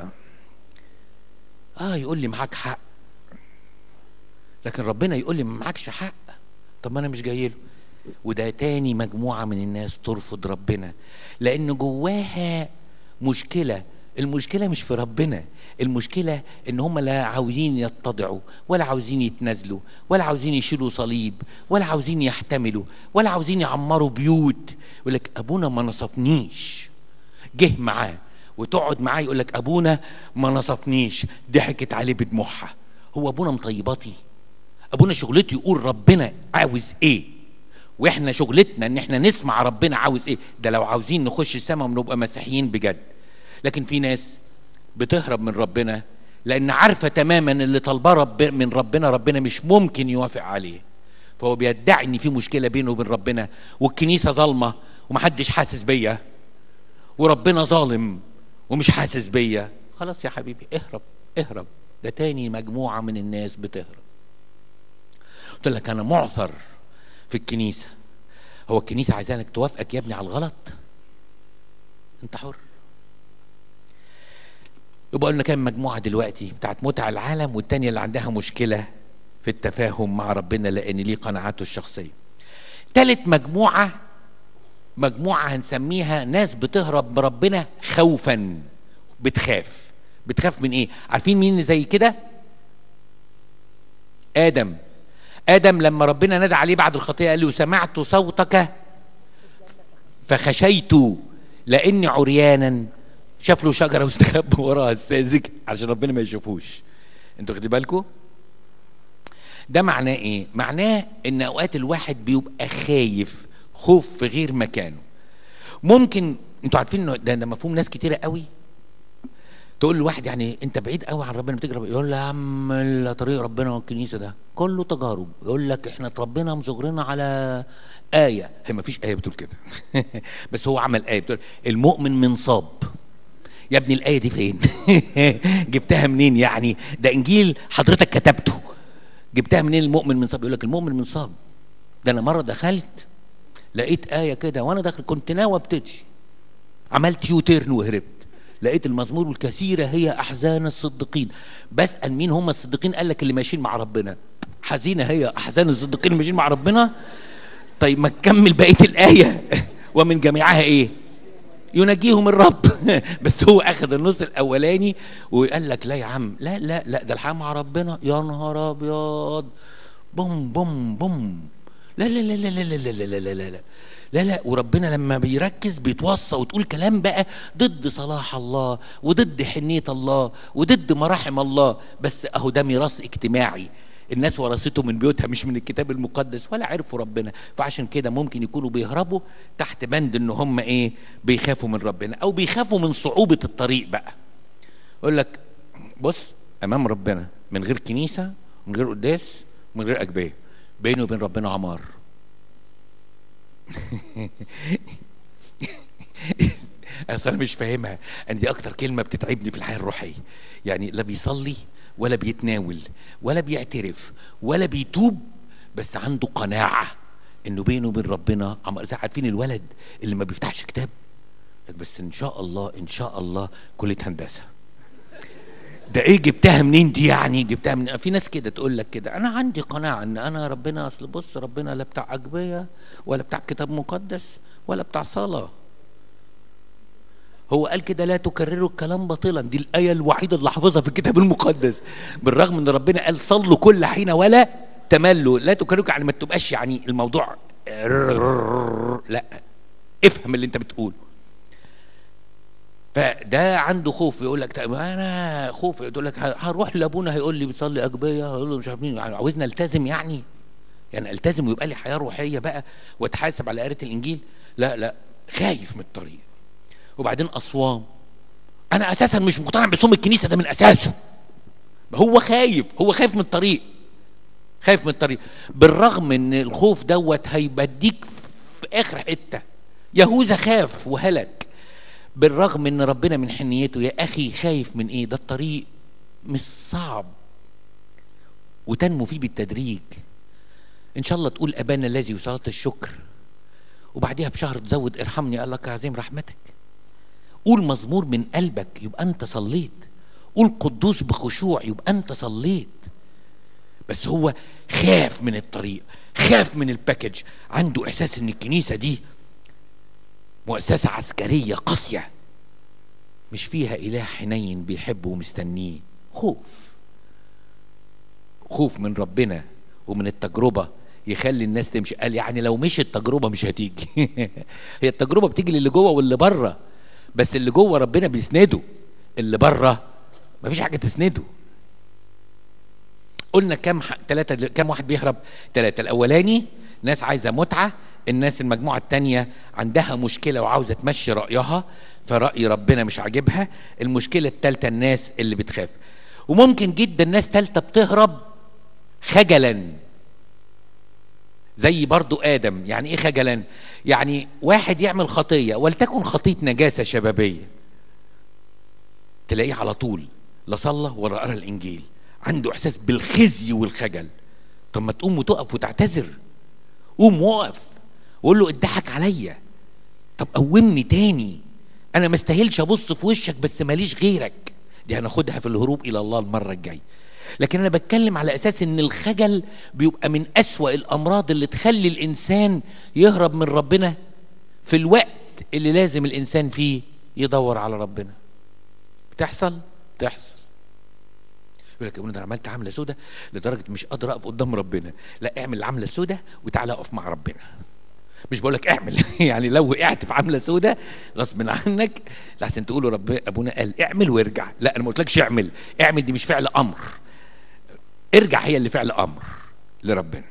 اه يقول لي معاك حق لكن ربنا يقول لي ما معكش حق طب ما انا مش جاي له وده تاني مجموعه من الناس ترفض ربنا لان جواها مشكله المشكله مش في ربنا المشكله ان هم لا عاوزين يتضعوا ولا عاوزين يتنازلوا ولا عاوزين يشيلوا صليب ولا عاوزين يحتملوا ولا عاوزين يعمروا بيوت يقول لك ابونا ما نصفنيش جه معاه وتقعد معاه يقول لك ابونا ما نصفنيش ضحكت عليه بدموعها هو ابونا مطيباتي ابونا شغلته يقول ربنا عاوز ايه واحنا شغلتنا ان احنا نسمع ربنا عاوز ايه ده لو عاوزين نخش السماء ونبقى مسيحيين بجد لكن في ناس بتهرب من ربنا لان عارفه تماما اللي طالباه رب من ربنا ربنا مش ممكن يوافق عليه فهو بيدعي ان في مشكله بينه وبين ربنا والكنيسه ظالمه ومحدش حاسس بيا وربنا ظالم ومش حاسس بيا خلاص يا حبيبي اهرب اهرب ده تاني مجموعه من الناس بتهرب قلت لك انا معثر في الكنيسه هو الكنيسه عايزانك توافقك يا ابني على الغلط انت حر يبقى قلنا كام مجموعة دلوقتي بتاعت متع العالم والتانية اللي عندها مشكلة في التفاهم مع ربنا لأن ليه قناعاته الشخصية تالت مجموعة مجموعة هنسميها ناس بتهرب من ربنا خوفا بتخاف بتخاف من ايه عارفين مين اللي زي كده آدم آدم لما ربنا نادى عليه بعد الخطيئة قال له سمعت صوتك فخشيت لاني عريانا شاف له شجره واستخبى وراها الساذج عشان ربنا ما يشوفوش انتوا واخدين بالكم ده معناه ايه معناه ان اوقات الواحد بيبقى خايف خوف في غير مكانه ممكن انتوا عارفين انه ده, ده مفهوم ناس كتيره قوي تقول لواحد يعني انت بعيد قوي عن ربنا بتجرب يقول له يا عم لا طريق ربنا والكنيسه ده كله تجارب يقول لك احنا اتربينا من صغرنا على ايه هي ما فيش ايه بتقول كده بس هو عمل ايه بتقول المؤمن منصاب يا ابني الآية دي فين؟ جبتها منين يعني؟ ده إنجيل حضرتك كتبته. جبتها منين المؤمن من صاب؟ يقول لك المؤمن من صاب. ده أنا مرة دخلت لقيت آية كده وأنا داخل كنت ناوي أبتدي. عملت يو تيرن وهربت. لقيت المزمور والكثيرة هي أحزان الصديقين. بسأل مين هم الصديقين؟ قال لك اللي ماشيين مع ربنا. حزينة هي أحزان الصديقين اللي ماشيين مع ربنا؟ طيب ما تكمل بقية الآية ومن جميعها إيه؟ ينجيهم الرب بس هو اخذ النص الاولاني وقال لك لا يا عم لا لا لا ده الحياه مع ربنا يا نهار ابيض بوم بوم بوم لا لا لا لا لا لا لا لا لا لا لا لا لا وربنا لما بيركز بيتوصى وتقول كلام بقى ضد صلاح الله وضد حنية الله وضد مراحم الله بس اهو ده ميراث اجتماعي الناس ورثته من بيوتها مش من الكتاب المقدس ولا عرفوا ربنا فعشان كده ممكن يكونوا بيهربوا تحت بند ان هم ايه بيخافوا من ربنا او بيخافوا من صعوبة الطريق بقى يقول لك بص امام ربنا من غير كنيسة من غير قداس من غير اجبيه بيني وبين ربنا عمار اصل انا مش فاهمها انا دي اكتر كلمه بتتعبني في الحياه الروحيه يعني لا بيصلي ولا بيتناول ولا بيعترف ولا بيتوب بس عنده قناعه انه بينه وبين ربنا عم زي عارفين الولد اللي ما بيفتحش كتاب لك بس ان شاء الله ان شاء الله كليه هندسه ده ايه جبتها منين دي يعني جبتها من في ناس كده تقول لك كده انا عندي قناعه ان انا ربنا اصل بص ربنا لا بتاع اجبيه ولا بتاع كتاب مقدس ولا بتاع صلاه هو قال كده لا تكرروا الكلام باطلا دي الايه الوحيده اللي حافظها في الكتاب المقدس بالرغم ان ربنا قال صلوا كل حين ولا تملوا لا تكرروا يعني ما تبقاش يعني الموضوع لا افهم اللي انت بتقوله فده عنده خوف يقول لك طيب انا خوف يقول لك هروح لابونا هيقول لي بتصلي اجبيه هيقول له مش عارف مين يعني عاوزني التزم يعني يعني التزم ويبقى لي حياه روحيه بقى واتحاسب على قراءه الانجيل لا لا خايف من الطريق وبعدين اصوام انا اساسا مش مقتنع بصوم الكنيسه ده من اساسه هو خايف هو خايف من الطريق خايف من الطريق بالرغم ان الخوف دوت هيبديك في اخر حته يهوذا خاف وهلك بالرغم ان ربنا من حنيته يا اخي خايف من ايه ده الطريق مش صعب وتنمو فيه بالتدريج ان شاء الله تقول ابانا الذي وصلاه الشكر وبعديها بشهر تزود ارحمني قال لك عظيم رحمتك قول مزمور من قلبك يبقى انت صليت قول قدوس بخشوع يبقى انت صليت بس هو خاف من الطريق خاف من الباكج عنده احساس ان الكنيسه دي مؤسسه عسكريه قاسيه مش فيها اله حنين بيحبه ومستنيه خوف خوف من ربنا ومن التجربه يخلي الناس تمشي قال يعني لو مش التجربه مش هتيجي هي التجربه بتيجي للي جوه واللي بره بس اللي جوه ربنا بيسنده اللي بره مفيش حاجه تسنده قلنا كم ثلاثة كم واحد بيهرب؟ ثلاثة الأولاني ناس عايزة متعة الناس المجموعة التانية عندها مشكلة وعاوزة تمشي رأيها فرأي ربنا مش عاجبها المشكلة التالتة الناس اللي بتخاف وممكن جدا ناس تالتة بتهرب خجلا زي برضو آدم يعني إيه خجلا يعني واحد يعمل خطية ولتكن خطية نجاسة شبابية تلاقيه على طول لا صلى ولا قرا الإنجيل عنده إحساس بالخزي والخجل طب ما تقوم وتقف وتعتذر قوم وقف وقول له اتضحك عليا طب قومني تاني انا ما استاهلش ابص في وشك بس ماليش غيرك دي هناخدها في الهروب الى الله المره الجايه لكن انا بتكلم على اساس ان الخجل بيبقى من اسوا الامراض اللي تخلي الانسان يهرب من ربنا في الوقت اللي لازم الانسان فيه يدور على ربنا بتحصل تحصل يقول لك يا ابني ده انا عملت عمله سودة لدرجه مش قادر اقف قدام ربنا لا اعمل العمله السودة وتعالى اقف مع ربنا مش بقول لك اعمل يعني لو وقعت في عمله سودة غصب عنك لحسن تقولوا رب ابونا قال اعمل وارجع لا انا ما قلتلكش اعمل اعمل دي مش فعل امر ارجع هي اللي فعل امر لربنا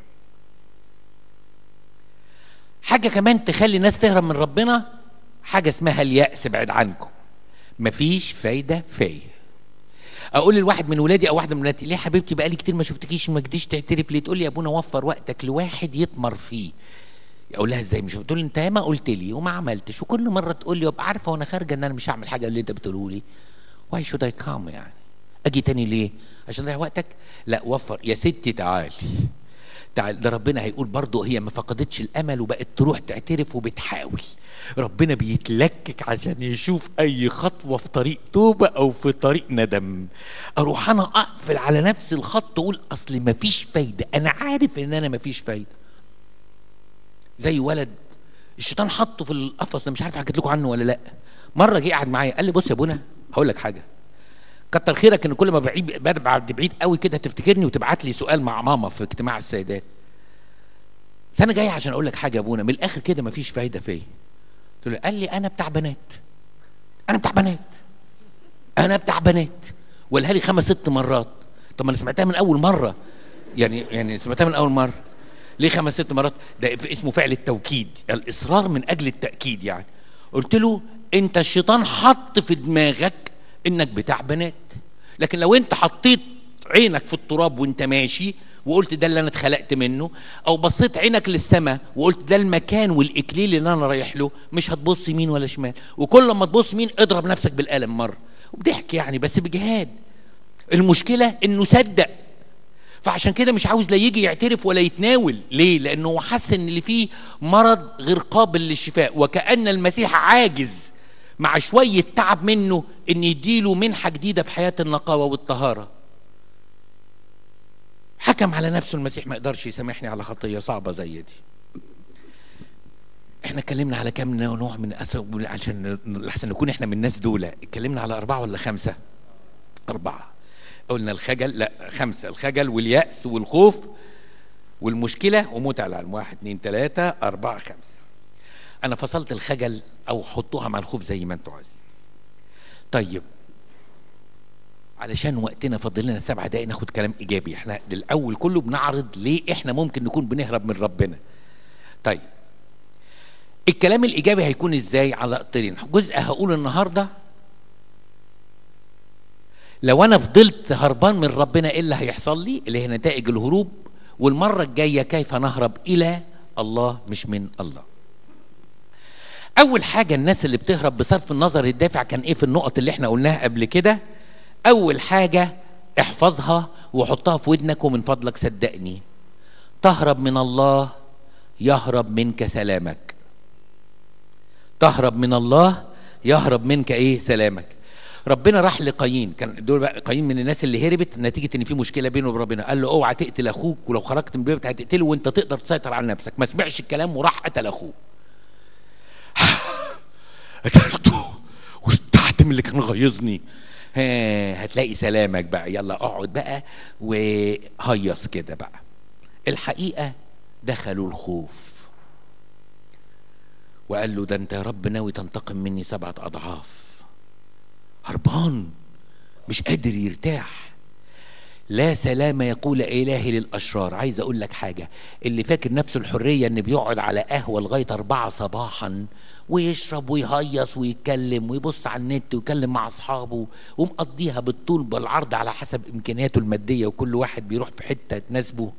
حاجه كمان تخلي الناس تهرب من ربنا حاجه اسمها اليأس بعد عنكم مفيش فايده فيا اقول لواحد من ولادي او واحده من ولادي ليه يا حبيبتي بقالي كتير ما شفتكيش ما جيتيش تعترف ليه تقول لي يا ابونا وفر وقتك لواحد يطمر فيه اقول لها ازاي مش بتقول لي انت ياما قلت لي وما عملتش وكل مره تقول لي وابقى عارفه وانا خارجه ان انا مش هعمل حاجه اللي انت بتقوله لي واي شود اي كام يعني اجي تاني ليه عشان اضيع وقتك لا وفر يا ستي تعالي تعال ده ربنا هيقول برضه هي ما فقدتش الامل وبقت تروح تعترف وبتحاول ربنا بيتلكك عشان يشوف اي خطوه في طريق توبه او في طريق ندم اروح انا اقفل على نفس الخط واقول اصل ما فيش فايده انا عارف ان انا ما فيش فايده زي ولد الشيطان حطه في القفص ده مش عارف حكيت لكم عنه ولا لا مره جه قعد معايا قال لي بص يا ابونا هقول لك حاجه كتر خيرك ان كل ما بعيد بعد بعيد قوي كده تفتكرني وتبعت لي سؤال مع ماما في اجتماع السيدات بس انا جاي عشان اقول لك حاجه يا ابونا من الاخر كده مفيش فايده فيا قلت له قال لي انا بتاع بنات انا بتاع بنات انا بتاع بنات وقالها لي خمس ست مرات طب ما انا سمعتها من اول مره يعني يعني سمعتها من اول مره ليه خمس ست مرات ده اسمه فعل التوكيد الاصرار من اجل التاكيد يعني قلت له انت الشيطان حط في دماغك انك بتاع بنات لكن لو انت حطيت عينك في التراب وانت ماشي وقلت ده اللي انا اتخلقت منه او بصيت عينك للسماء وقلت ده المكان والاكليل اللي انا رايح له مش هتبص يمين ولا شمال وكل ما تبص يمين اضرب نفسك بالقلم مره وبضحك يعني بس بجهاد المشكله انه صدق فعشان كده مش عاوز لا يجي يعترف ولا يتناول ليه لانه هو حس ان اللي فيه مرض غير قابل للشفاء وكأن المسيح عاجز مع شوية تعب منه ان يديله منحة جديدة في حياة النقاوة والطهارة حكم على نفسه المسيح ما يقدرش يسامحني على خطية صعبة زي دي احنا اتكلمنا على كام نوع من أسف عشان لحسن نكون احنا من الناس دول اتكلمنا على أربعة ولا خمسة أربعة قلنا الخجل لا خمسة الخجل واليأس والخوف والمشكلة وموت على العلم واحد اتنين تلاتة أربعة خمسة أنا فصلت الخجل أو حطوها مع الخوف زي ما أنتوا عايزين طيب علشان وقتنا فاضل لنا سبع دقايق ناخد كلام إيجابي احنا الأول كله بنعرض ليه احنا ممكن نكون بنهرب من ربنا طيب الكلام الإيجابي هيكون إزاي على قطرين جزء هقوله النهارده لو انا فضلت هربان من ربنا ايه اللي هيحصل لي اللي هي نتائج الهروب والمره الجايه كيف نهرب الى الله مش من الله اول حاجه الناس اللي بتهرب بصرف النظر الدافع كان ايه في النقط اللي احنا قلناها قبل كده اول حاجه احفظها وحطها في ودنك ومن فضلك صدقني تهرب من الله يهرب منك سلامك تهرب من الله يهرب منك ايه سلامك ربنا راح لقايين كان دول بقى قايين من الناس اللي هربت نتيجه ان في مشكله بينه وبين ربنا قال له اوعى تقتل اخوك ولو خرجت من البيت هتقتله وانت تقدر تسيطر على نفسك ما سمعش الكلام وراح قتل اخوه قتلته وارتحت من اللي كان غيظني ها هتلاقي سلامك بقى يلا اقعد بقى وهيص كده بقى الحقيقه دخلوا الخوف وقال له ده انت يا رب ناوي تنتقم مني سبعه اضعاف هربان مش قادر يرتاح لا سلام يقول إلهي للأشرار عايز أقول لك حاجة اللي فاكر نفسه الحرية إن بيقعد على قهوة لغاية أربعة صباحا ويشرب ويهيص ويتكلم ويبص على النت ويكلم مع أصحابه ومقضيها بالطول بالعرض على حسب إمكانياته المادية وكل واحد بيروح في حتة تناسبه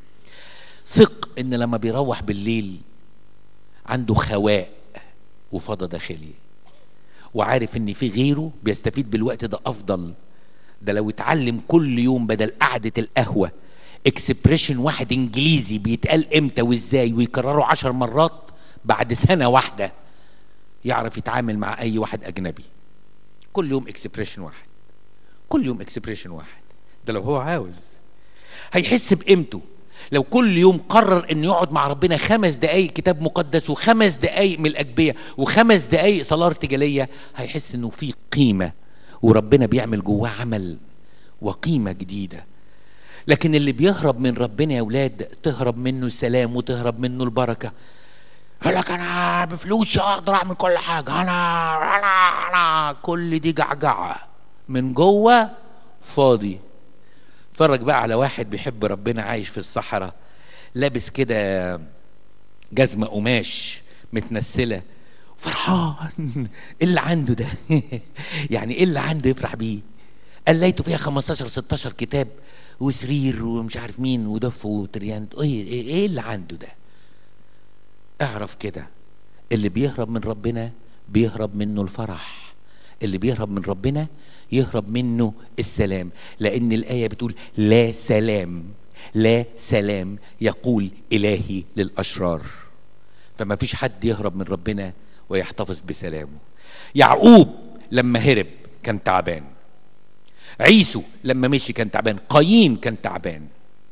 ثق إن لما بيروح بالليل عنده خواء وفضى داخلي وعارف ان في غيره بيستفيد بالوقت ده افضل ده لو اتعلم كل يوم بدل قعدة القهوة اكسبريشن واحد انجليزي بيتقال امتى وازاي ويكرره عشر مرات بعد سنة واحدة يعرف يتعامل مع اي واحد اجنبي كل يوم اكسبريشن واحد كل يوم اكسبريشن واحد ده لو هو عاوز هيحس بقيمته لو كل يوم قرر انه يقعد مع ربنا خمس دقايق كتاب مقدس وخمس دقايق من الاجبيه وخمس دقايق صلاه ارتجاليه هيحس انه في قيمه وربنا بيعمل جواه عمل وقيمه جديده لكن اللي بيهرب من ربنا يا اولاد تهرب منه السلام وتهرب منه البركه يقول لك انا بفلوسي اقدر اعمل كل حاجه انا انا انا كل دي جعجعه من جوه فاضي اتفرج بقى على واحد بيحب ربنا عايش في الصحراء لابس كده جزمة قماش متنسلة فرحان ايه اللي عنده ده يعني ايه اللي عنده يفرح بيه قال لقيته فيها 15 16 كتاب وسرير ومش عارف مين ودف وتريان ايه ايه اللي عنده ده اعرف كده اللي بيهرب من ربنا بيهرب منه الفرح اللي بيهرب من ربنا يهرب منه السلام لأن الآية بتقول لا سلام لا سلام يقول إلهي للأشرار فما فيش حد يهرب من ربنا ويحتفظ بسلامه يعقوب لما هرب كان تعبان عيسو لما مشي كان تعبان قايين كان تعبان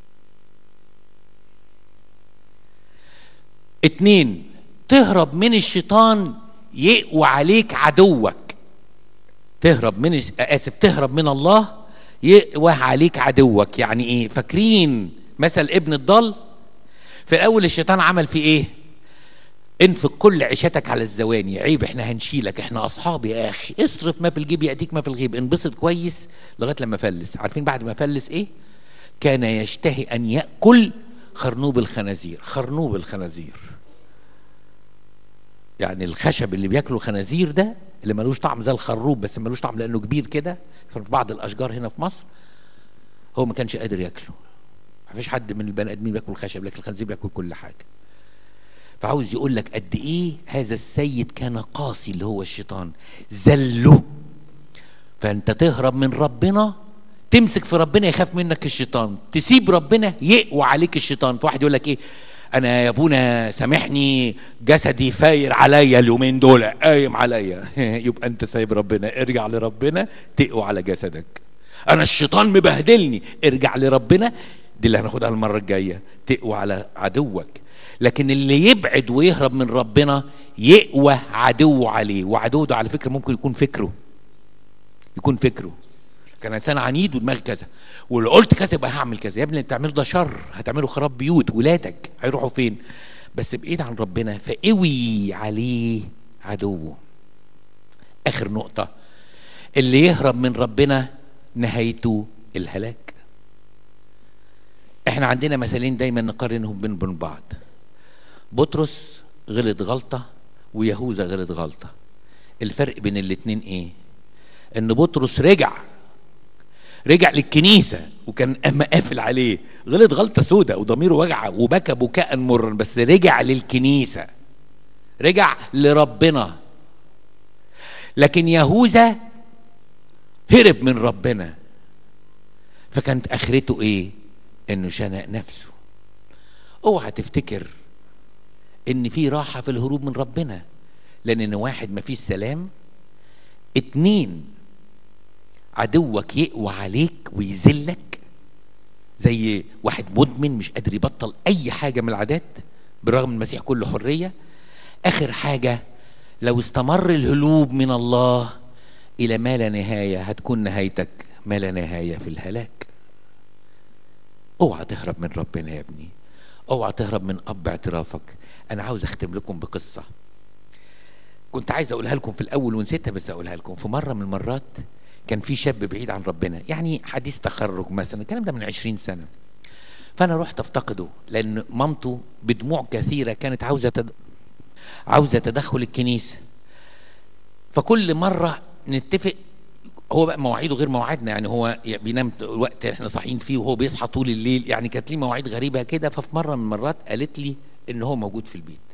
اتنين تهرب من الشيطان يقوى عليك عدوك تهرب من اسف تهرب من الله يقوى عليك عدوك يعني ايه فاكرين مثل ابن الضال في الاول الشيطان عمل فيه ايه انفق كل عيشتك على الزواني عيب احنا هنشيلك احنا اصحاب يا اخي اصرف ما في الجيب ياتيك ما في الغيب انبسط كويس لغايه لما فلس عارفين بعد ما فلس ايه كان يشتهي ان ياكل خرنوب الخنازير خرنوب الخنازير يعني الخشب اللي بياكله الخنازير ده اللي ملوش طعم زي الخروب بس ملوش طعم لانه كبير كده في بعض الاشجار هنا في مصر هو ما كانش قادر ياكله ما فيش حد من البني ادمين بياكل خشب لكن الخنزير بياكل كل حاجه فعاوز يقول لك قد ايه هذا السيد كان قاسي اللي هو الشيطان ذله فانت تهرب من ربنا تمسك في ربنا يخاف منك الشيطان تسيب ربنا يقوى عليك الشيطان فواحد يقول لك ايه انا يا ابونا سامحني جسدي فاير عليا اليومين دول قايم عليا يبقى انت سايب ربنا ارجع لربنا تقوى على جسدك انا الشيطان مبهدلني ارجع لربنا دي اللي هناخدها المره الجايه تقوى على عدوك لكن اللي يبعد ويهرب من ربنا يقوى عدو عليه وعدوه ده على فكره ممكن يكون فكره يكون فكره كان انسان عنيد ودماغ كذا ولو قلت كذا يبقى هعمل كذا يا ابني اللي بتعمله ده شر هتعمله خراب بيوت ولادك هيروحوا فين بس بعيد عن ربنا فقوي عليه عدوه اخر نقطه اللي يهرب من ربنا نهايته الهلاك احنا عندنا مثالين دايما نقارنهم بين بين بعض بطرس غلط غلطه ويهوذا غلط غلطه الفرق بين الاتنين ايه ان بطرس رجع رجع للكنيسة وكان أما قافل عليه غلط غلطة سودة وضميره وجع وبكى بكاء مرا بس رجع للكنيسة رجع لربنا لكن يهوذا هرب من ربنا فكانت اخرته ايه انه شنق نفسه اوعى تفتكر ان في راحة في الهروب من ربنا لان ان واحد ما فيش سلام اتنين عدوك يقوى عليك ويذلك زي واحد مدمن مش قادر يبطل اي حاجه من العادات بالرغم من المسيح كله حريه اخر حاجه لو استمر الهلوب من الله الى ما لا نهايه هتكون نهايتك ما لا نهايه في الهلاك اوعى تهرب من ربنا يا ابني اوعى تهرب من اب اعترافك انا عاوز اختم لكم بقصه كنت عايز اقولها لكم في الاول ونسيتها بس اقولها لكم في مره من المرات كان في شاب بعيد عن ربنا يعني حديث تخرج مثلا الكلام ده من عشرين سنة فأنا رحت أفتقده لأن مامته بدموع كثيرة كانت عاوزة تد... عاوزة تدخل الكنيسة فكل مرة نتفق هو بقى مواعيده غير مواعيدنا يعني هو بينام الوقت احنا صاحيين فيه وهو بيصحى طول الليل يعني كانت لي مواعيد غريبة كده ففي مرة من المرات قالت لي إن هو موجود في البيت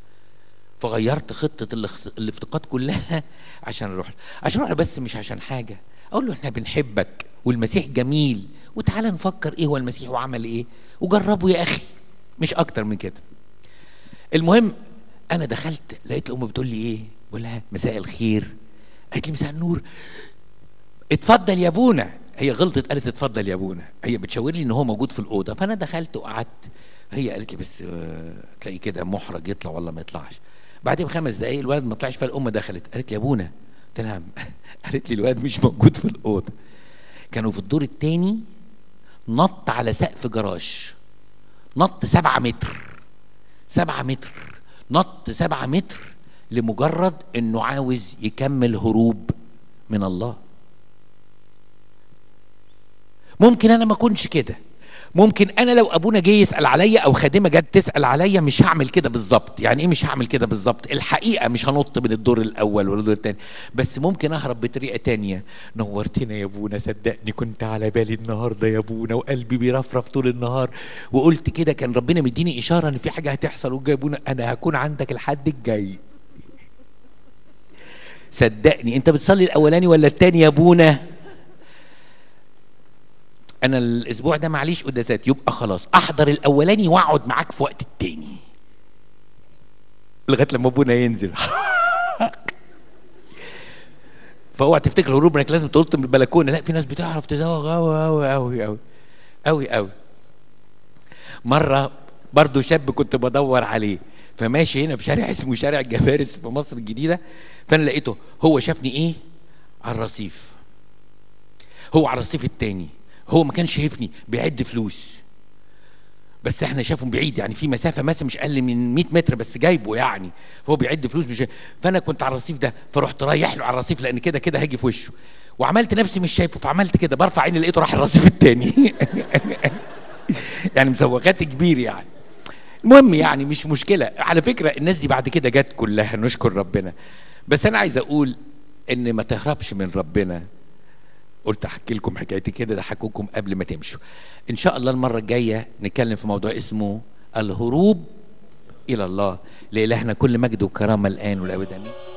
فغيرت خطة الافتقاد كلها عشان اروح عشان اروح بس مش عشان حاجة اقول له احنا بنحبك والمسيح جميل وتعالى نفكر ايه هو المسيح وعمل ايه وجربه يا اخي مش اكتر من كده المهم انا دخلت لقيت الام بتقول لي ايه بقول لها مساء الخير قالت لي مساء النور اتفضل يا ابونا هي غلطت قالت اتفضل يا ابونا هي بتشاور لي ان هو موجود في الاوضه فانا دخلت وقعدت هي قالت لي بس تلاقي كده محرج يطلع ولا ما يطلعش بعدين بخمس دقايق الولد ما طلعش فالام دخلت قالت لي يا ابونا قلت لها قالت لي الولد مش موجود في الاوضه كانوا في الدور الثاني نط على سقف جراج نط سبعة متر سبعة متر نط سبعة متر لمجرد انه عاوز يكمل هروب من الله ممكن انا ما اكونش كده ممكن انا لو ابونا جه يسال عليا او خادمه جت تسال عليا مش هعمل كده بالظبط يعني ايه مش هعمل كده بالظبط الحقيقه مش هنط من الدور الاول ولا الدور الثاني بس ممكن اهرب بطريقه تانية نورتنا يا ابونا صدقني كنت على بالي النهارده يا ابونا وقلبي بيرفرف طول النهار وقلت كده كان ربنا مديني اشاره ان في حاجه هتحصل وجاي يا ابونا انا هكون عندك الحد الجاي صدقني انت بتصلي الاولاني ولا الثاني يا ابونا انا الاسبوع ده معليش قداسات يبقى خلاص احضر الاولاني واقعد معاك في وقت التاني لغايه لما ابونا ينزل فاوعى تفتكر هروب انك لازم تنط من البلكونه لا في ناس بتعرف تزوغ قوي قوي قوي قوي قوي قوي مره برضه شاب كنت بدور عليه فماشي هنا في شارع اسمه شارع الجفارس في مصر الجديده فانا لقيته هو شافني ايه على الرصيف هو على الرصيف التاني هو ما كانش شايفني بيعد فلوس بس احنا شافهم بعيد يعني في مسافه مثلا مش اقل من 100 متر بس جايبه يعني فهو بيعد فلوس مش فانا كنت على الرصيف ده فرحت رايح له على الرصيف لان كده كده هاجي في وشه وعملت نفسي مش شايفه فعملت كده برفع عيني لقيته راح الرصيف التاني يعني مسوغات كبير يعني المهم يعني مش مشكله على فكره الناس دي بعد كده جت كلها نشكر ربنا بس انا عايز اقول ان ما تهربش من ربنا قلت احكي لكم حكايتي كده ضحكوكم قبل ما تمشوا ان شاء الله المره الجايه نتكلم في موضوع اسمه الهروب الى الله لالهنا كل مجد وكرامه الان والابد امين